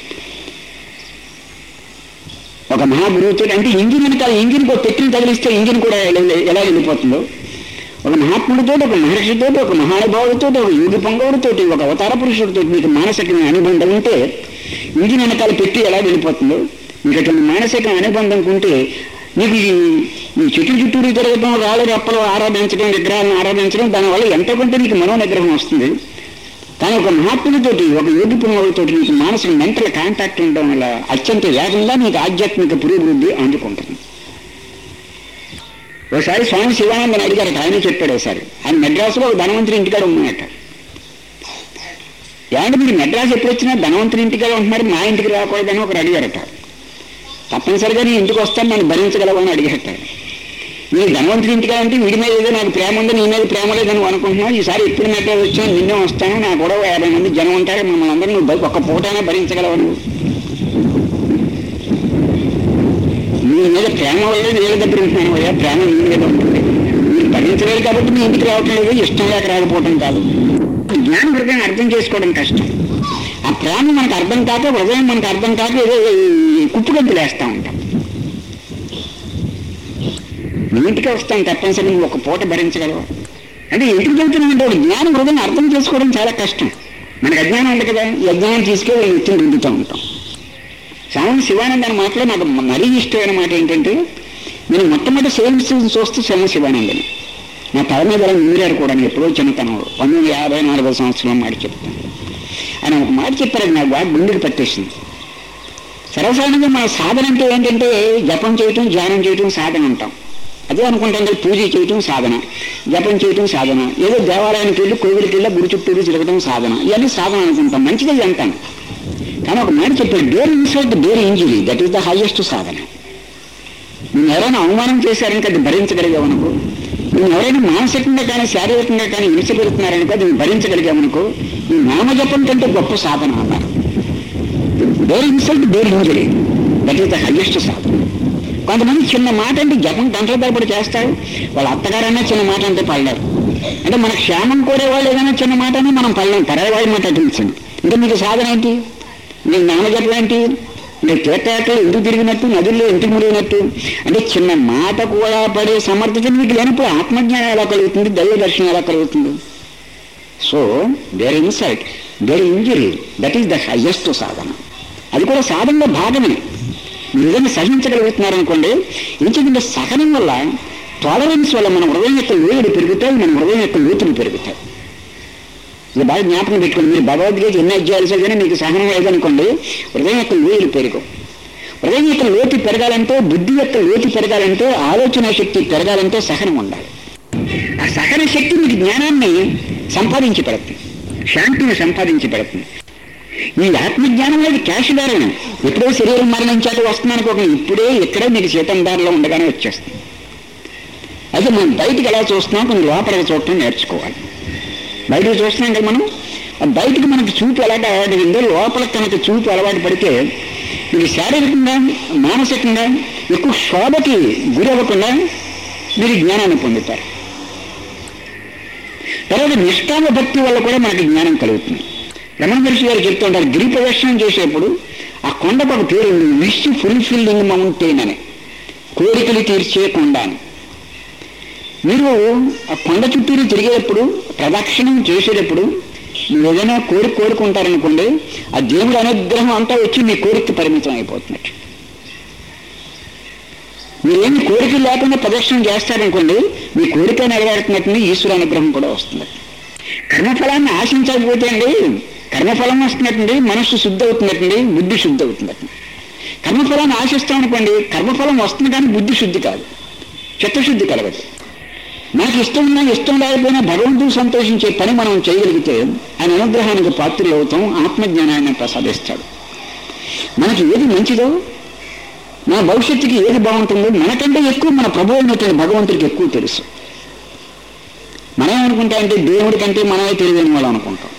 ఒక మహాగురువుతో అంటే ఇంజిన్ వెనకాల ఇంజిన్కి ఒక పెట్టిన తగిలిస్తే ఇంజిన్ కూడా ఎలా- ఎలా వెళ్ళిపోతుందో ఒక మహాత్ముడితో ఒక మహర్షితో ఒక మహానుభావుడితో ఒక యోగి పొంగవుడితో ఒక అవతార పురుషుడితో మీకు మానసిక అనుబంధం ఉంటే ఇంజిన్ వెనకాల పెట్టి ఎలా వెళ్ళిపోతుందో మీకు అటువంటి మానసిక అనుబంధం ఉంటే మీకు ఈ ఈ చుట్టూ చుట్టూరు తిరగడం రాళ్ళు రప్పలు ఆరాధించడం విగ్రహాలను ఆరాధించడం దానివల్ల ఎంతో కొంత నీకు మనో నిగ్రహం వస్తుంది కానీ ఒక మహాత్ముడితోటి ఒక యోగి పుణ్యుడితోటి నీకు మానసిక మెంటల్ కాంటాక్ట్ ఉండడం వల్ల అత్యంత వేగంగా నీకు ఆధ్యాత్మిక పురోభివృద్ధి అందుకుంటుంది ఒకసారి స్వామి శివానందని అడిగారట ఆయన చెప్పాడు ఒకసారి ఆయన మెడ్రాసులో ఒక ధనవంతుడి ఇంటికాడ ఉన్నాయట ఏమంటే మీరు మెడ్రాస్ ఎప్పుడు వచ్చినా ధనవంతుడి ఇంటికాడ ఉంటున్నారు మా ఇంటికి రాకూడదని ఒకరు అడిగారట తప్పనిసరిగా నీ ఇంటికి వస్తాను నన్ను భరించగలవు అని అడిగారట నేను ధనవంతుడి ఇంటికి అంటే వీడి మీద ఏదో నాకు ప్రేమ ఉంది నీ మీద ప్రేమ లేదని నువ్వు అనుకుంటున్నావు ఈసారి ఎప్పుడు మెడ్రాస్ వచ్చినా నిన్నే వస్తాను నా కూడా ఓ యాభై మంది జనం ఉంటారు మమ్మల్ని అందరూ నువ్వు భయ- ఒక్క పూటైనా భరించగలవు నువ్వు నీ మీద ప్రేమ వల్ల నీళ్ళ దగ్గర ఉంటున్నాను అయ్యా ప్రేమ నీ మీద ఉంటుంది మీరు భరించలేరు కాబట్టి మీ ఇంటికి రావటం లేదు ఇష్టం లేక రాకపోవటం కాదు జ్ఞాన హృదయం అర్థం చేసుకోవడం కష్టం ఆ ప్రేమ మనకు అర్థం కాక హృదయం మనకు అర్థం కాక ఏదో ఈ కుప్పుగంతులు వేస్తూ ఉంటాం మీ ఇంటికి వస్తాను తప్పనిసరి నువ్వు ఒక పూట భరించగలవు అంటే ఇంటికి వెళ్తున్నామంటే ఒక జ్ఞానం హృదయం అర్థం చేసుకోవడం చాలా కష్టం మనకు అజ్ఞానం ఉంది కదా ఈ అజ్ఞానం తీసుకెళ్ళి నిత్యం రుద్దుతూ ఉంటాం స్వామి శివానంద అనే మాటలో నాకు మరీ ఇష్టమైన మాట ఏంటంటే నేను మొట్టమొదటి సేవించి చూస్తూ స్వామి శివానందని నా తల మీద అలా నిమిరారు కూడా ఎప్పుడో చిన్నతనంలో పంతొమ్మిది వందల యాభై నాలుగో సంవత్సరం మాట చెప్తాను ఆయన ఒక మాట చెప్పారు అది నాకు బాగా గుండెకి పట్టేసింది సర్వసాధారణంగా మన సాధన అంటే ఏంటంటే జపం చేయటం ధ్యానం చేయటం సాధన అంటాం అదే అనుకుంటాం కదా పూజ చేయటం సాధన జపం చేయటం సాధన ఏదో దేవాలయానికి వెళ్ళి కోవిలికి వెళ్ళి గుడి చుట్టూరు తిరగటం సాధన ఇవన్నీ సాధన అనుకుంటాం మంచిదే అంటాను కానీ ఒక మాట చెప్పాడు dare insult dare injury that is the highest sadhana నేను ఎవరైనా అవమానం చేశారనుకో అది భరించగలిగావనుకో నేను ఎవరైనా మానసికంగా కానీ శారీరకంగా కానీ హింస పెడుతున్నారనుకో అది భరించగలిగామనుకో ఈ నామజపం కంటే గొప్ప సాధన అన్నారు dare insult dare injury that is the highest sadhana కొంతమంది చిన్న మాట అంటే జపం గంటల తరబడి చేస్తారు వాళ్ళ అత్తగారైనా చిన్న మాట అంటే పడలేరు అంటే మన క్షేమం కోరే వాళ్ళు ఏదైనా చిన్న మాట అని మనం పడలేం పరాయి వాళ్ళ మాట అటించండి ఇంకా మీకు సాధన ఏంటి మీకు నామజపం ఏంటి అంటే తీర్థయాత్రలు ఎందుకు తిరిగినట్టు నదుల్లో ఎందుకు మురిగినట్టు అంటే చిన్న మాట కూడా పడే సమర్థత మీకు లేనప్పుడు ఆత్మజ్ఞానం ఎలా కలుగుతుంది దైవ దర్శనం ఎలా కలుగుతుంది so there insult there injury that is the highest sadhana అది కూడా సాధనలో భాగమే మీరు ఏదైనా సహించగలుగుతున్నారనుకోండి ఎందుకంటే సహనం వల్ల టాలరెన్స్ వల్ల మన హృదయం యొక్క వేడి పెరుగుతాయి మన హృదయం యొక్క లోతులు పెరుగుతాయి ఇది బాగా జ్ఞాపకం పెట్టుకోండి మీరు భగవద్గీత ఎన్ని అధ్యాయాలు చదివినా మీకు సహనం లేదనుకోండి హృదయం యొక్క లోతులు పెరుగు హృదయం యొక్క లోతు పెరగాలంటే బుద్ధి యొక్క లోతు పెరగాలంటే ఆలోచన శక్తి పెరగాలంటే సహనం ఉండాలి ఆ సహన శక్తి మీకు జ్ఞానాన్ని సంపాదించి పెడుతుంది శాంతిని సంపాదించి పెడుతుంది ఈ ఆత్మజ్ఞానం అనేది క్యాష్ దారణ ఎప్పుడో శరీరం మరణించాక వస్తుందనుకోకండి ఇప్పుడే ఇక్కడే మీకు శీతం దారిలో ఉండగానే వచ్చేస్తుంది అయితే మనం బయటికి ఎలా చూస్తున్నాం కొంచెం లోపలికి చూడటం నేర్చుకోవాలి బయటకు చూస్తున్నాం కదా మనం ఆ బయటికి మనకి చూపు ఎలాంటి అలవాటు ఉందో లోపల కనుక చూపు అలవాటు పడితే ఇది శారీరకంగా మానసికంగా ఎక్కువ శోభకి గురి అవ్వకుండా మీరు జ్ఞానాన్ని పొందుతారు తర్వాత నిష్కామ భక్తి వల్ల కూడా మనకి జ్ఞానం కలుగుతుంది రమణ మహర్షి గారు చెప్తుంటారు గిరి ప్రదర్శనం చేసేప్పుడు ఆ కొండకు ఒక పేరు ఉంది విష్ ఫుల్ఫిల్లింగ్ మౌంటైన్ అని కోరికలు తీర్చే కొండ అని మీరు ఆ కొండ చుట్టూరు తిరిగేటప్పుడు ప్రదక్షిణం చేసేటప్పుడు మీరు ఏదైనా కోరిక కోరుకుంటారనుకోండి ఆ దేవుడి అనుగ్రహం అంతా వచ్చి మీ కోరిక పరిమితం అయిపోతున్నట్టు మీరేమి కోరికలు లేకుండా ప్రదక్షిణం చేస్తారనుకోండి మీ కోరిక నెరవేరుతున్నట్టు ఈశ్వర అనుగ్రహం కూడా వస్తుంది కర్మఫలాన్ని ఆశించకపోతే అండి కర్మఫలం వస్తున్నట్టుండి మనస్సు శుద్ధి అవుతున్నట్టుండి బుద్ధి శుద్ధి అవుతున్నట్టు కర్మఫలాన్ని ఆశిస్తాం అనుకోండి కర్మఫలం వస్తుంది కానీ బుద్ధి శుద్ధి కాదు చిత్తశుద్ధి కలగదు మనకి ఇష్టం ఉన్నా ఇష్టం లేకపోయినా భగవంతుడు సంతోషించే పని మనం చేయగలిగితే ఆయన అనుగ్రహానికి పాత్రలు అవుతాం ఆత్మజ్ఞానాన్ని ప్రసాదిస్తాడు మనకి ఏది మంచిదో మన భవిష్యత్తుకి ఏది బాగుంటుందో మనకంటే ఎక్కువ మన ప్రభు అయినటువంటి భగవంతుడికి ఎక్కువ తెలుసు మనం ఏమనుకుంటా అంటే దేవుడి కంటే మనమే తెలియని వాళ్ళు అనుకుంటాం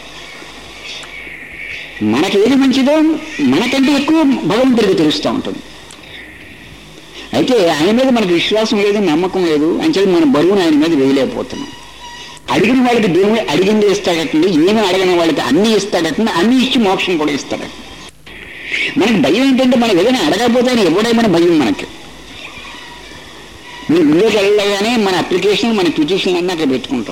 మనకి ఏది మంచిదో మనకంటే ఎక్కువ భగవంతుడికి తెలుస్తూ ఉంటుంది అయితే ఆయన మీద మనకు విశ్వాసం లేదు నమ్మకం లేదు అంచేది మన బరువును ఆయన మీద వేయలేకపోతున్నాం అడిగిన వాళ్ళకి దేవుడు అడిగింది ఇస్తాడటండి ఏమి అడగిన వాళ్ళకి అన్ని ఇస్తాడటండి అన్ని ఇచ్చి మోక్షం కూడా ఇస్తాడట మనకి భయం ఏంటంటే మనం ఏదైనా అడగకపోతే ఆయన ఇవ్వడేమని భయం మనకి మీరు ముందుకు వెళ్ళగానే మన అప్లికేషన్ మన పిటిషన్ అన్నీ అక్కడ పెట్టుకుంటాం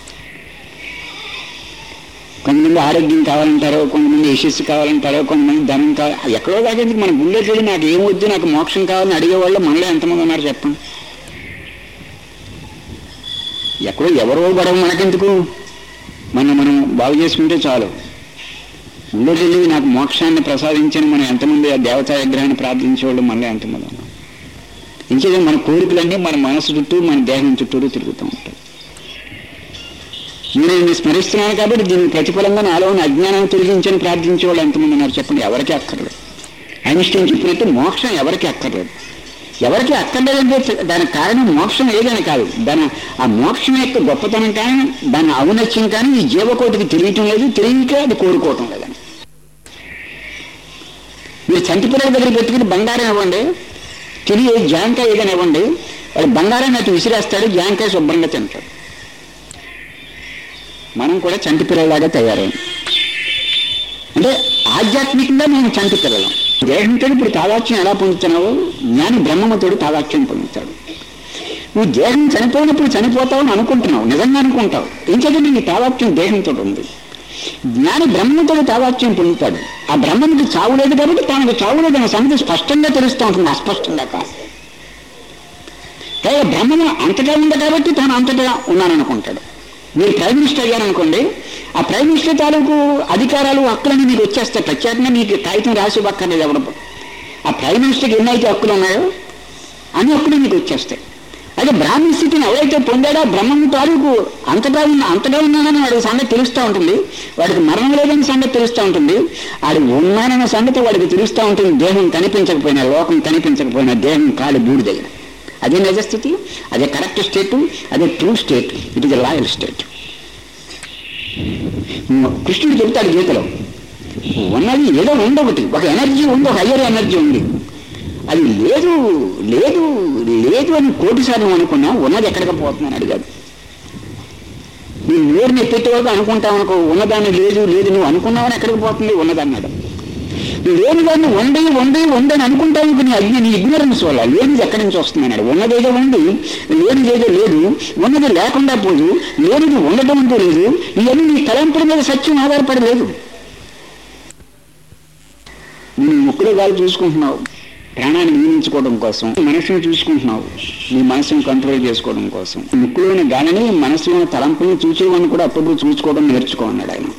కొంతమంది ఆరోగ్యం కావాలంటారో కొంతమంది యశస్సు కావాలంటారో కొంతమంది ధనం కావాలి ఎక్కడో దాకా ఎందుకు మన గుండెకి వెళ్ళి నాకు ఏం వద్దు నాకు మోక్షం కావాలని అడిగేవాళ్ళు మనలో ఎంతమంది ఉన్నారు చెప్పండి ఎక్కడో ఎవరో గొడవ మనకెందుకు మనం మనం బాగు చేసుకుంటే చాలు గుండెకి వెళ్ళి నాకు మోక్షాన్ని ప్రసాదించని మనం ఎంతమంది ఆ దేవతా విగ్రహాన్ని ప్రార్థించేవాళ్ళు మనలో ఎంతమంది ఉన్నారు ఇంకేదో మన కోరికలన్నీ మన మనసు చుట్టూ మన దేహం చుట్టూరు తిరుగుతూ ఉంటాయి నేను నిన్ను స్మరిస్తున్నాను కాబట్టి దీనికి ప్రతిఫలంగా నాలో ఉన్న అజ్ఞానాన్ని తొలగించని ప్రార్థించే వాళ్ళు ఎంతమంది ఉన్నారు చెప్పండి ఎవరికి అక్కర్లేదు ఐన్స్టీన్ చెప్పినట్టు మోక్షం ఎవరికి అక్కర్లేదు ఎవరికి అక్కర్లేదంటే దానికి కారణం మోక్షం లేదని కాదు దాని ఆ మోక్షం యొక్క గొప్పతనం కానీ దాని ఔన్నత్యం కానీ ఈ జీవకోటికి తెలియటం లేదు తెలియక అది కోరుకోవటం లేదని మీరు చంటి పిల్లల దగ్గర పెట్టుకుని బంగారం ఇవ్వండి తిరిగి జాంకాయ ఏదైనా ఇవ్వండి వాడు బంగారాన్ని అటు విసిరేస్తాడు జాంకాయ శుభ్రంగా తింటాడు మనం కూడా చంటి పిల్లలాగా తయారైంది అంటే ఆధ్యాత్మికంగా మనం చంటి పిల్లలం దేహంతో ఇప్పుడు తాదాత్యం ఎలా పొందుతున్నావో జ్ఞాని బ్రహ్మతోడు తాదాత్యం పొందుతాడు నువ్వు దేహం చనిపోయినప్పుడు చనిపోతావు అని అనుకుంటున్నావు నిజంగా అనుకుంటావు ఇంకేంటంటే నీ తాదాత్యం దేహంతో ఉంది జ్ఞాని బ్రహ్మతో తాదాత్యం పొందుతాడు ఆ బ్రహ్మనికి చావు లేదు కాబట్టి తనకు చావు లేదన్న సంగతి స్పష్టంగా తెలుస్తూ ఉంటుంది అస్పష్టంగా కాదు కానీ బ్రహ్మము అంతటా ఉంది కాబట్టి తాను అంతటా ఉన్నాననుకుంటాడు మీరు ప్రైమ్ మినిస్టర్ అయ్యారనుకోండి ఆ ప్రైమ్ మినిస్టర్ తాలూకు అధికారాలు హక్కులన్నీ మీకు వచ్చేస్తాయి ప్రత్యేకంగా మీకు కాగితం రాసి పక్కర్లేదు ఎవరు ఆ ప్రైమ్ మినిస్టర్కి ఎన్నైతే హక్కులు ఉన్నాయో అన్ని హక్కులు మీకు వచ్చేస్తాయి అయితే బ్రాహ్మణ స్థితిని ఎవరైతే పొందాడో బ్రహ్మం తాలూకు అంతటా ఉన్న అంతటా ఉన్నానని వాడికి సంగతి తెలుస్తూ ఉంటుంది వాడికి మరణం లేదని సంగతి తెలుస్తూ ఉంటుంది వాడు ఉన్నానన్న సంగతి వాడికి తెలుస్తూ ఉంటుంది దేహం కనిపించకపోయినా లోకం కనిపించకపోయినా దేహం కాలు బూడిదగిన అదే నిజస్థితి అదే కరెక్ట్ స్టేట్ అదే true state it is loyal state కృష్ణుడు చెబుతాడు గీతలో ఉన్నది ఏదో ఉంది ఒకటి ఒక ఎనర్జీ ఉంది ఒక హయ్యర్ ఎనర్జీ ఉంది అది లేదు లేదు లేదు అని కోటిసార్లు అనుకున్నా ఉన్నది ఎక్కడికి పోతుందని అడిగాడు నీ నోరుని పెట్టే వరకు అనుకుంటావు అనుకో ఉన్నదాన్ని లేదు లేదు నువ్వు అనుకున్నావని ఎక్కడికి పోతుంది ఉన్నదన్నాడు లేని దాన్ని వండి వండి వండి అని అనుకుంటావు నీ అగ్ని నీ ఇగ్నరెన్స్ వల్ల లేనిది ఎక్కడి నుంచి వస్తుంది అన్నాడు ఉన్నదేదో ఉంది లేనిదేదో లేదు ఉన్నది లేకుండా పోదు లేనిది ఉండడం అంటూ లేదు ఇవన్నీ నీ తలంపుల మీద సత్యం ఆధారపడి లేదు నేను ముక్కులో గాలి చూసుకుంటున్నావు ప్రాణాన్ని నియమించుకోవడం కోసం మనసును చూసుకుంటున్నావు నీ మనసును కంట్రోల్ చేసుకోవడం కోసం ముక్కులోని గాలిని మనసులోని తలంపుని చూసేవాడిని కూడా అప్పుడప్పుడు చూసుకోవడం నేర్చుకో అన్నాడు ఆయన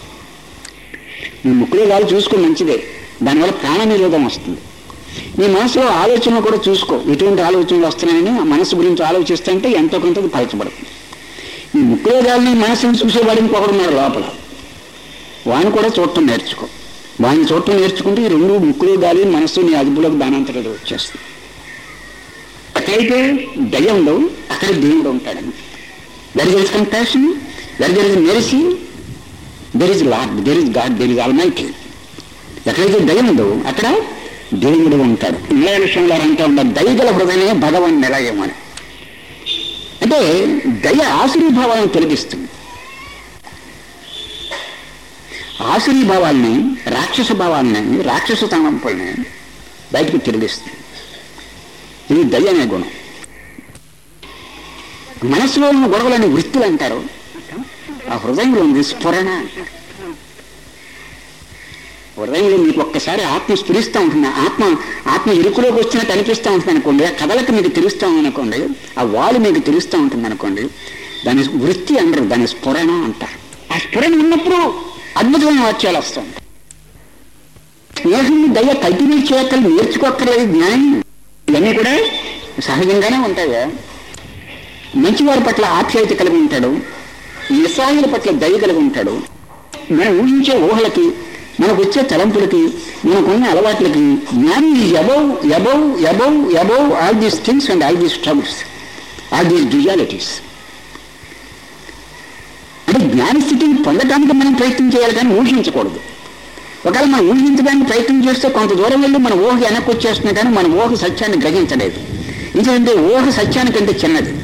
నీ ముక్కులో గాలి చూసుకో మంచిదే దానివల్ల ప్రాణ నిరోధం వస్తుంది నీ మనసులో ఆలోచనలు కూడా చూసుకో ఎటువంటి ఆలోచనలు వస్తున్నాయని ఆ మనసు గురించి ఆలోచిస్తుంటే ఎంతో కొంత అది పలచబడుతుంది ఈ ముక్కులో గాలిని మనసుని చూసేవాడు ఇంకొకడు ఉన్నాడు లోపల వాడిని కూడా చూడటం నేర్చుకో వాడిని చూడటం నేర్చుకుంటే ఈ రెండు ముక్కులో గాలి మనసు నీ అదుపులోకి దానంతటి వచ్చేస్తుంది ఎక్కడైతే దయ ఉండవు అక్కడ దేవుడు ఉంటాడని there is compassion there there is mercy there is lord there is God there is almighty ఎక్కడైతే దయ ఉందో అక్కడ దేవుడు ఉంటాడు నిలయ విషయంలో అంటూ ఉంటారు దయగల హృదయమే భగవాన్ నిలయమని అంటే దయ ఆశీర్భావాలను తొలగిస్తుంది ఆశీర్భావాల్ని రాక్షస భావాల్ని రాక్షస తలంపుల్ని బయటకు తిరిగిస్తుంది ఇది దయ అనే గుణం మనసులో ఉన్న గొడవలని వృత్తులు అంటారు ఆ హృదయంలో ఉంది స్ఫురణ అంటారు హృదయంలో మీకు ఒక్కసారి ఆత్మ స్ఫురిస్తూ ఉంటుంది ఆత్మ ఆత్మ ఇరుకులోకి వచ్చినట్టు అనిపిస్తూ ఉంటుంది అనుకోండి ఆ కథలకు మీకు తెలుస్తూ అనుకోండి ఆ వాళ్ళు మీకు తెలుస్తూ ఉంటుంది అనుకోండి దాని వృత్తి అనరు దాని స్ఫురణ అంటారు ఆ స్ఫురణ ఉన్నప్పుడు అద్భుతమైన వాక్యాలు వస్తూ ఉంటాయి స్నేహం దయ కల్పినీ చేతలు నేర్చుకోక్కర్లేదు జ్ఞానం ఇవన్నీ కూడా సహజంగానే ఉంటాయా మంచివారి పట్ల ఆప్యాయత కలిగి ఉంటాడు నిస్సాయుల పట్ల దయ కలిగి ఉంటాడు మనం ఊహించే ఊహలకి మనకు వచ్చే తలంపులకి మనకున్న అలవాట్లకి జ్ఞానం is above above above above all these things and all these troubles all these dualities అంటే జ్ఞాన స్థితిని పొందడానికి మనం ప్రయత్నం చేయాలి కానీ ఊహించకూడదు ఒకవేళ మనం ఊహించడానికి ప్రయత్నం చేస్తే కొంత దూరం వెళ్ళి మన ఊహ వెనక్కి వచ్చేస్తుంది కానీ మన ఊహ సత్యాన్ని గ్రహించలేదు ఎందుకంటే ఊహ సత్యానికంటే చిన్నది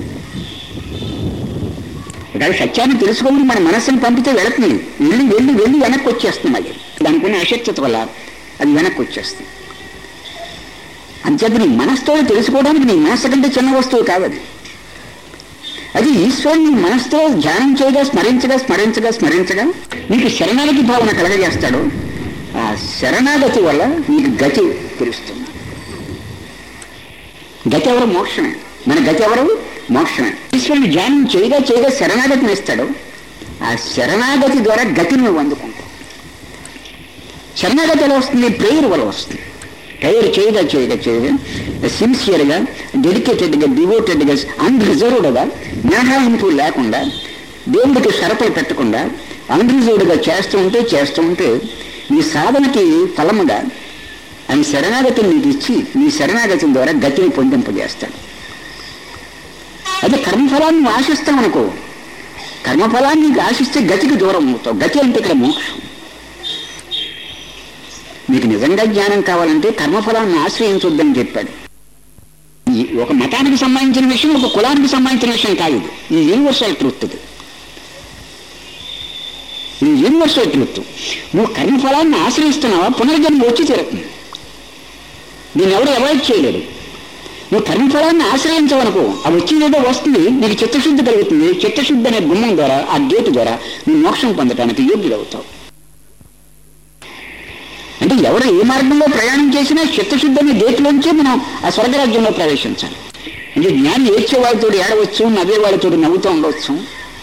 ఒకవేళ సత్యాన్ని తెలుసుకోమని మన మనస్సుని పంపితే వెళుతుంది వెళ్ళి వెళ్ళి వెళ్ళి వెనక్కి వచ్చేస్తుంది అది దానికి ఉన్న అశక్తత వల్ల అది వెనక్కి వచ్చేస్తుంది అంచేత నీ మనసుతో తెలుసుకోవడానికి నీ మనస్సు కంటే చిన్న వస్తువు కావది అది ఈశ్వరుని మనసుతో ధ్యానం చేయగా స్మరించగా స్మరించగా స్మరించగా నీకు శరణాగతి భావన కలగజేస్తాడు ఆ శరణాగతి వల్ల నీకు గతి తెలుస్తుంది గతి ఎవరు మోక్షమే మన గతి ఎవరు మోక్షమే ఈశ్వరుని ధ్యానం చేయగా చేయగా శరణాగతిని ఇస్తాడు ఆ శరణాగతి ద్వారా గతిని నువ్వు అందుకుంటావు శరణాగతి ఎలా వస్తుంది ప్రేయర్ వల్ల వస్తుంది ప్రేయర్ చేయగా చేయగా చేయగా సిన్సియర్గా డెడికేటెడ్గా డివోటెడ్గా అన్రిజర్వ్డ్గా మినహాయింపు లేకుండా దేవుడికి షరతులు పెట్టకుండా అన్రిజర్వ్డ్గా చేస్తూ ఉంటే చేస్తూ ఉంటే నీ సాధనకి ఫలముగా ఆయన శరణాగతిని నీకు ఇచ్చి నీ శరణాగతి ద్వారా గతిని పొందింపజేస్తాడు అదే కర్మఫలాన్ని నువ్వు ఆశిస్తావు అనుకో కర్మఫలాన్ని నీకు ఆశిస్తే గతికి దూరం అవుతావు గతి అంటే ఇక్కడ మోక్షం మీకు నిజంగా జ్ఞానం కావాలంటే కర్మఫలాన్ని ఆశ్రయించొద్దని చెప్పాడు ఈ ఒక మతానికి సంబంధించిన విషయం ఒక కులానికి సంబంధించిన విషయం కాదు ఇది ఈ యూనివర్సల్ ట్రూత్ ఇది ఈ యూనివర్సల్ ట్రూత్ నువ్వు కర్మఫలాన్ని ఆశ్రయిస్తున్నావా పునర్జన్మ వచ్చి తీరుతుంది దీన్ని ఎవరు అవాయిడ్ చేయలేడు నువ్వు కర్మఫలాన్ని ఆశ్రయించవనుకో ఆ వచ్చేదేదో వస్తుంది నీకు చిత్తశుద్ధి కలుగుతుంది చిత్తశుద్ధి అనే గుమ్మం ద్వారా ఆ గేటు ద్వారా నువ్వు మోక్షం పొందడానికి యోగ్యుడవుతావు అంటే ఎవరు ఏ మార్గంలో ప్రయాణం చేసినా చిత్తశుద్ధి అనే గేట్లోంచే మనం ఆ స్వర్గరాజ్యంలో ప్రవేశించాలి అంటే జ్ఞాని ఏడ్చే వాళ్ళతో ఏడవచ్చు నవ్వే వాళ్ళతో నవ్వుతూ ఉండవచ్చు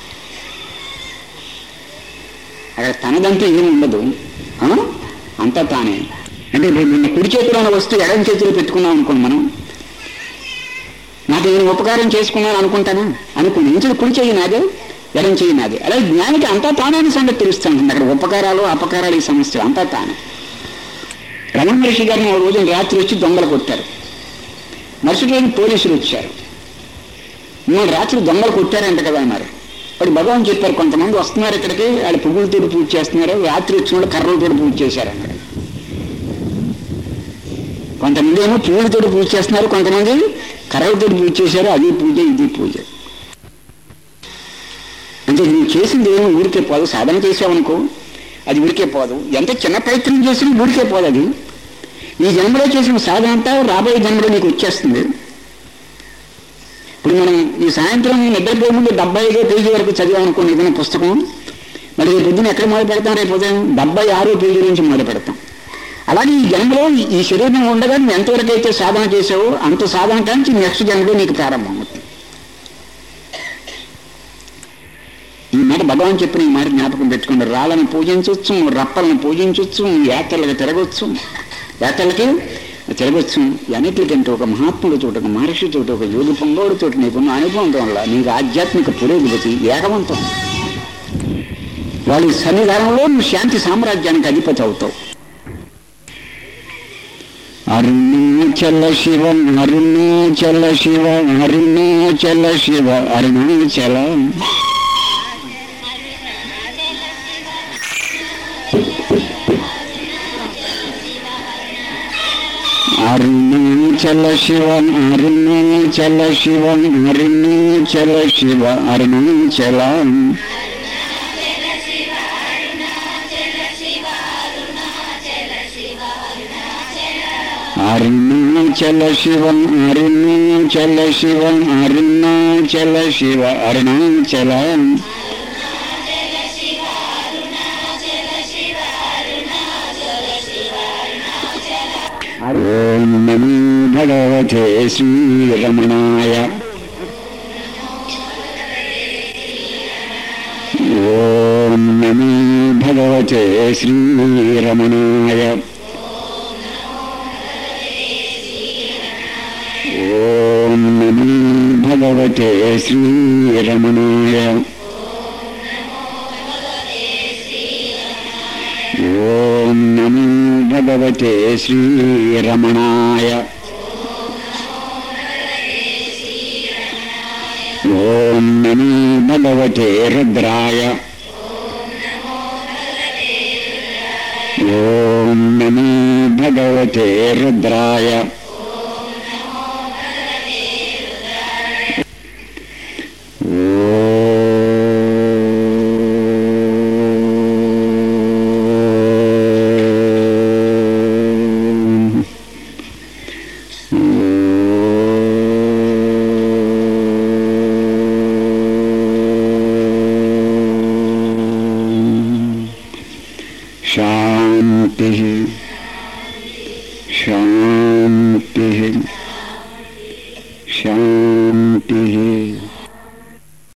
అక్కడ తనదంటూ ఏమి ఉండదు ఆ? అంతా తానే అంటే నేను నిన్న కుడి చేతిలో ఉన్న వస్తువు ఎడం చేతిలో పెట్టుకున్నాం అనుకోండి మనం నాకు నేను ఉపకారం చేసుకున్నాను అనుకుంటానా అనుకుని ఇంచుడు కుడి చేయి నాదే ఎడం చేయి నాదే అలాగే జ్ఞానికి అంతా తానే అని సంగతి తెలుస్తూ ఉంటుంది అక్కడ ఉపకారాలు అపకారాలు ఈ సమస్యలు అంతా తానే రమణ మహర్షి గారిని ఒక రోజున రాత్రి వచ్చి దొంగలు కొట్టారు మరుసటి రోజు పోలీసులు వచ్చారు మిమ్మల్ని రాత్రి దొంగలు కొట్టారంట కదా అన్నారు ఇప్పుడు భగవాన్ చెప్పారు కొంతమంది వస్తున్నారు ఇక్కడికి వాళ్ళు పువ్వులతో పూజ చేస్తున్నారు రాత్రి వచ్చిన వాళ్ళు కర్రలతో పూజ చేశారు అన్నారు కొంతమంది ఏమో పువ్వులతో పూజ చేస్తున్నారు కొంతమంది కర్రలతో పూజ చేశారు అది పూజ ఇది పూజ అంటే నువ్వు చేసింది ఏమో ఊరికే పోదు సాధన చేసావనుకో అది ఊరికే పోదు ఎంత చిన్న ప్రయత్నం చేసినా ఊరికే పోదు అది ఈ జన్మలో చేసిన సాధన అంతా రాబోయే జన్మలో నీకు వచ్చేస్తుంది ఇప్పుడు మనం ఈ సాయంత్రం నిద్రపోయే ముందు డెబ్బై ఐదో పేజీ వరకు చదివామనుకోండి ఏదైనా పుస్తకం మరి రేపు పొద్దున ఎక్కడ మొదలు పెడతాం రేపు ఉదయం డెబ్బై ఆరో పేజీ నుంచి మొదలు పెడతాం అలాగే ఈ జన్మలో ఈ శరీరం ఉండగా నువ్వు ఎంతవరకు అయితే సాధన చేసావో అంత సాధన కానీ నెక్స్ట్ జన్మలో నీకు ప్రారంభం అవుతుంది ఈ మాట భగవాన్ చెప్పిన ఈ మాట జ్ఞాపకం పెట్టుకుని రాళ్ళని పూజించవచ్చు రప్పలను పూజించవచ్చు యాత్రలకు తిరగచ్చు యాత్రలకి తిరగచ్చు అన్నిటికంటే ఒక మహాత్ముడు చోట ఒక మహర్షి చోట ఒక యోగి పొంగోడు చోట నీకున్న అనుభవం వల్ల నీకు ఆధ్యాత్మిక పురోగతి ఏకవంతం వాళ్ళ సన్నిధానంలో నువ్వు శాంతి సామ్రాజ్యానికి అధిపతి అవుతావు అరుణాచల శివ అరుణాచల శివ అరుణాచల శివ అరుణాచల అరుణాచల శివ అరుణాచల శివ అరుణాచల శివ అరుణాచల అరుణాచల శివ అరుణాచల శివ అరుణాచల శివ అరుణాచల ఓం నమో భగవతే శ్రీరమణాయ ఓం నమో భగవతే శ్రీరమణాయ ఓం నమో భగవతే శ్రీరమణాయ ఓం నమో భగవతే శ్రీరమణాయ ఓం నమో భగవతే రుద్రాయ ఓం నమో భగవతే రుద్రాయ ఓం శాంతి శాంతి